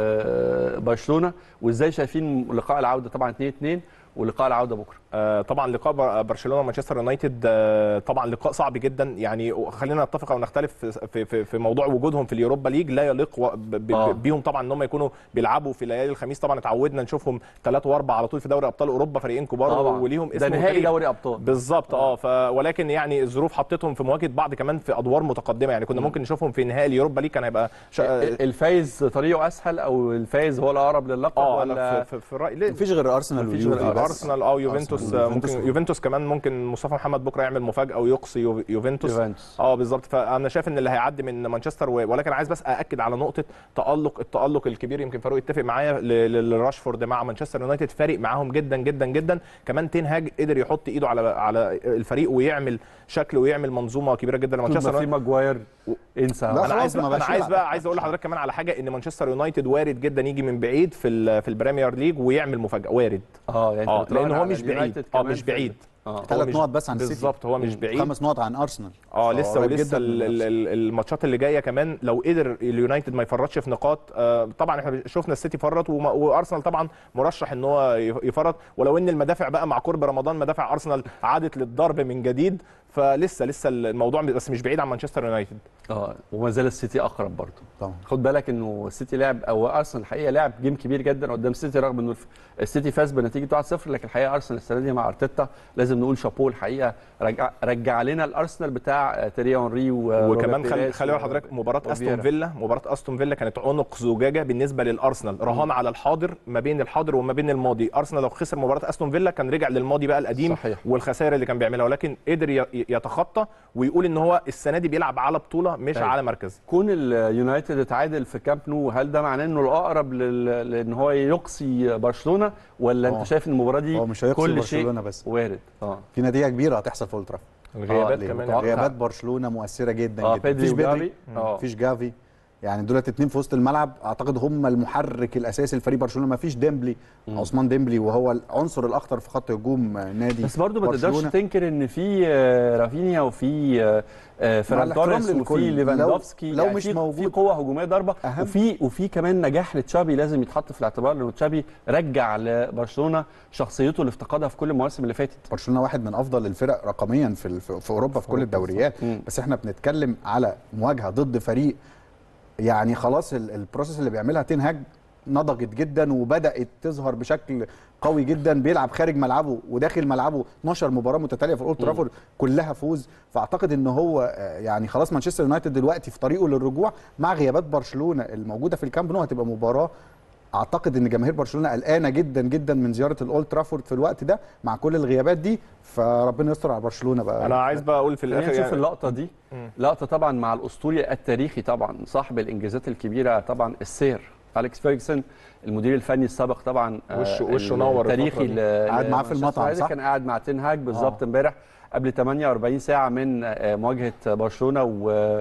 وبرشلونه وازاي شايفين لقاء العوده طبعا 2 2 ولقاء العوده بكره آه، طبعا لقاء بر- برشلونه ومانشستر يونايتد آه، طبعا لقاء صعب جدا يعني خلينا نتفق او نختلف في- في في, في موضوع وجودهم في اليوروبا ليج لا يليق و- ب- ب- آه. بيهم طبعا ان هم يكونوا بيلعبوا في ليالي الخميس طبعا اتعودنا نشوفهم ثلاثة واربع على طول في دوري ابطال اوروبا فريقين كبار طبعا وليهم ده اسم نهائي وتاريخ. دوري ابطال بالظبط اه ف ولكن يعني الظروف حطتهم في مواجهه بعض كمان في ادوار متقدمه يعني كنا ممكن نشوفهم في نهائي اليوروبا ليج كان هيبقى ش... الفايز طريقه اسهل او الفايز هو الاقرب للقب اه ولا انا في, في, في الراي ليه؟ مفيش غير ارسنال مفيش واليوفي غير بس. ارسنال اه يوفنتوس أرسنال آه، ويوفنتوس. ممكن يوفنتوس كمان ممكن مصطفى محمد بكره يعمل مفاجاه او يقصي يو- يوفنتوس يوفنتوس اه بالظبط فانا شايف ان اللي هيعدي من مانشستر و... ولكن عايز بس ااكد على نقطه تالق التالق الكبير يمكن فاروق يتفق معايا ل- ل- لراشفورد مع مانشستر يونايتد فارق معاهم جدا جدا جدا كمان تين هاج قدر يحط ايده على على الفريق ويعمل شكل ويعمل منظومه كبيره جدا طول ما لمانشستر في ماجواير انسى لا، انا خلاص عايز ما بقى بقاش انا عايز يلعب. بقى عايز اقول لحضرتك كمان على حاجه ان مانشستر يونايتد وارد جدا يجي من بعيد في ال- في البريمير ليج ويعمل مفاجاه وارد اه يعني اه أنت بتراهن لان هو على مش بعيد اليونايتد اه كمان مش في- بعيد اه هو ثلاث مش- نقط بس عن السيتي بالظبط هو مش بعيد خمس نقط عن ارسنال اه فهو لسه قريب ولسه جدا من ال- ال- المنافسة. ال- الماتشات اللي جايه كمان لو قدر اليونايتد ما يفرطش في نقاط آه طبعا احنا شفنا السيتي فرط وما- وارسنال طبعا مرشح ان هو يف- يفرط ولو ان المدافع بقى مع قرب رمضان مدافع ارسنال عادت للضرب من جديد فلسه لسه الموضوع بس مش بعيد عن مانشستر يونايتد اه وما زال السيتي اقرب برضه طبعا خد بالك انه السيتي لعب او ارسنال الحقيقه لعب جيم كبير جدا قدام السيتي رغم انه الف- السيتي فاز بنتيجه 1-0 لكن الحقيقه ارسنال السنه دي مع ارتيتا لازم نقول شابوه الحقيقه رجع رجع لنا الارسنال بتاع آه، تيري اونري و- وكمان روبرت خلي بيريز خلي و- بال حضرتك مباراه استون وفييرا. فيلا مباراه استون فيلا كانت عنق زجاجه بالنسبه للارسنال رهان على الحاضر ما بين الحاضر وما بين الماضي ارسنال لو خسر مباراه استون فيلا كان رجع للماضي بقى القديم صحيح. والخسائر اللي كان بيعملها ولكن قدر ي- يتخطى ويقول ان هو السنه دي بيلعب على بطوله مش أيوة. على مركز كون اليونايتد اتعادل في كامب نو هل ده معناه انه الاقرب لل- لان هو يقصي برشلونه ولا آه. انت شايف ان المباراه دي هو مش هيقصي كل برشلونه شيء بس وارد اه في نتيجه كبيره هتحصل في اولد ترافورد الغيابات ليه؟ كمان متوقع. غيابات برشلونه مؤثره جدا اه جدا بيدري مفيش وجافي اه مفيش جافي يعني دولت اتنين في وسط الملعب اعتقد هم المحرك الاساسي لفريق برشلونه مفيش ديمبلي مم. عثمان ديمبلي وهو العنصر الاخطر في خط هجوم نادي بس برضو ما تقدرش برشلونة. تنكر ان في آه، رافينيا وفي آه، آه، فيران الاحترام توريس للكل. وفي لو- ليفاندوفسكي لو يعني مش في- موجود- في قوه هجوميه ضربه أهم. وفي وفي كمان نجاح لتشابي لازم يتحط في الاعتبار لانه تشابي رجع لبرشلونه شخصيته اللي افتقدها في كل المواسم اللي فاتت برشلونه واحد من افضل الفرق رقميا في ال- في في اوروبا في كل الدوريات مم. بس احنا بنتكلم على مواجهه ضد فريق يعني خلاص ال- البروسيس اللي بيعملها تنهاج نضجت جدا وبدات تظهر بشكل قوي جدا بيلعب خارج ملعبه وداخل ملعبه 12 مباراه متتاليه في اولد ترافورد كلها فوز فاعتقد ان هو آه، يعني خلاص مانشستر يونايتد دلوقتي في طريقه للرجوع مع غيابات برشلونه الموجوده في الكامب نو هتبقى مباراه اعتقد ان جماهير برشلونه قلقانه جدا جدا من زياره الاولد ترافورد في الوقت ده مع كل الغيابات دي فربنا يستر على برشلونه بقى انا عايز بقى اقول في خلينا الاخر نشوف يعني اللقطه دي مم. لقطه طبعا مع الاسطوري التاريخي طبعا صاحب الانجازات الكبيره طبعا السير اليكس فيرجسون المدير الفني السابق طبعا آه، وشه- وشه نور التاريخي الفترة دي. ل- قاعد معاه في لمانشستر المطعم، يونايتد. صح؟ كان قاعد مع تين هاج بالظبط آه. امبارح قبل 48 ساعه من آه، مواجهه برشلونه و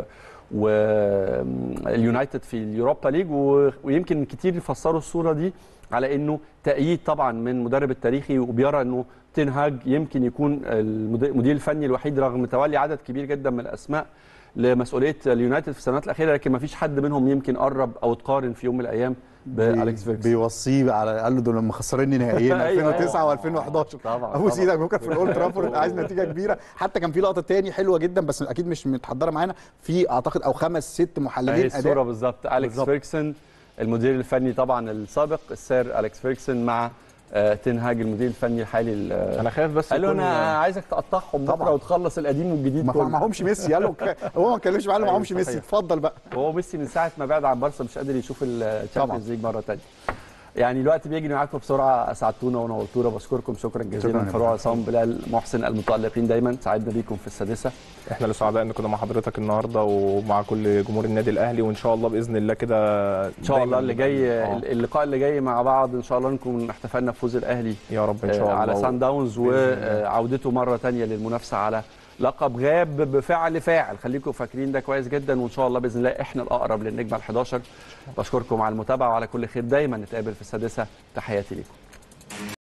واليونايتد في اليوروبا ليج و- ويمكن كتير يفسروا الصوره دي على انه تأييد طبعا من المدرب التاريخي وبيرى انه تين هاج يمكن يكون المد- المدير الفني الوحيد رغم تولي عدد كبير جدا من الاسماء لمسؤوليه اليونايتد في السنوات الاخيره لكن ما فيش حد منهم يمكن قرب او تقارن في يوم من الايام باليكس فيرجسون بيوصيه على قال له دول لما خسرني نهائيين أيوة. 2009 و2011 طبعا ابو طبعاً. سيدك بكره في الاولد ترافورد عايز نتيجه كبيره حتى كان في لقطه تاني حلوه جدا بس اكيد مش متحضره معانا في اعتقد او خمس ست اهي محللين الصوره اداء بالظبط اليكس بالظبط. فيرجسون المدير الفني طبعا السابق السير اليكس فيرجسون مع آه، تين هاج المدير الفني الحالي ل- انا خايف بس قال له يكون- انا عايزك تقطعهم بكره طبعاً. وتخلص القديم والجديد ما كله معهمش ميسي قال له ك- هو ما اتكلمش معاه أيوة، معهمش ميسي صحيح. اتفضل بقى وهو ميسي من ساعه ما بعد عن بارسا مش قادر يشوف الشامبيونز ليج مره ثانيه يعني الوقت بيجري معاكم بسرعه اسعدتونا ونورتونا بشكركم شكرا شكراً جزيلا يا فاروق فندم. عصام بلال محسن المتالقين دايما سعدنا بيكم في السادسه احنا اللي سعداء ان كنا مع حضرتك النهارده ومع كل جمهور النادي الاهلي وان شاء الله باذن الله كده ان شاء الله اللي جاي اللقاء اللي جاي مع بعض ان شاء الله نكون احتفلنا بفوز الاهلي يا رب ان شاء آه، الله على سان داونز بإذن الله. وعودته مره ثانيه للمنافسه على لقب غاب بفعل فاعل خليكم فاكرين ده كويس جدا وان شاء الله باذن الله احنا الاقرب للنجمه ال11 بشكركم على المتابعه وعلى كل خير دايما نتقابل في السادسه تحياتي لكم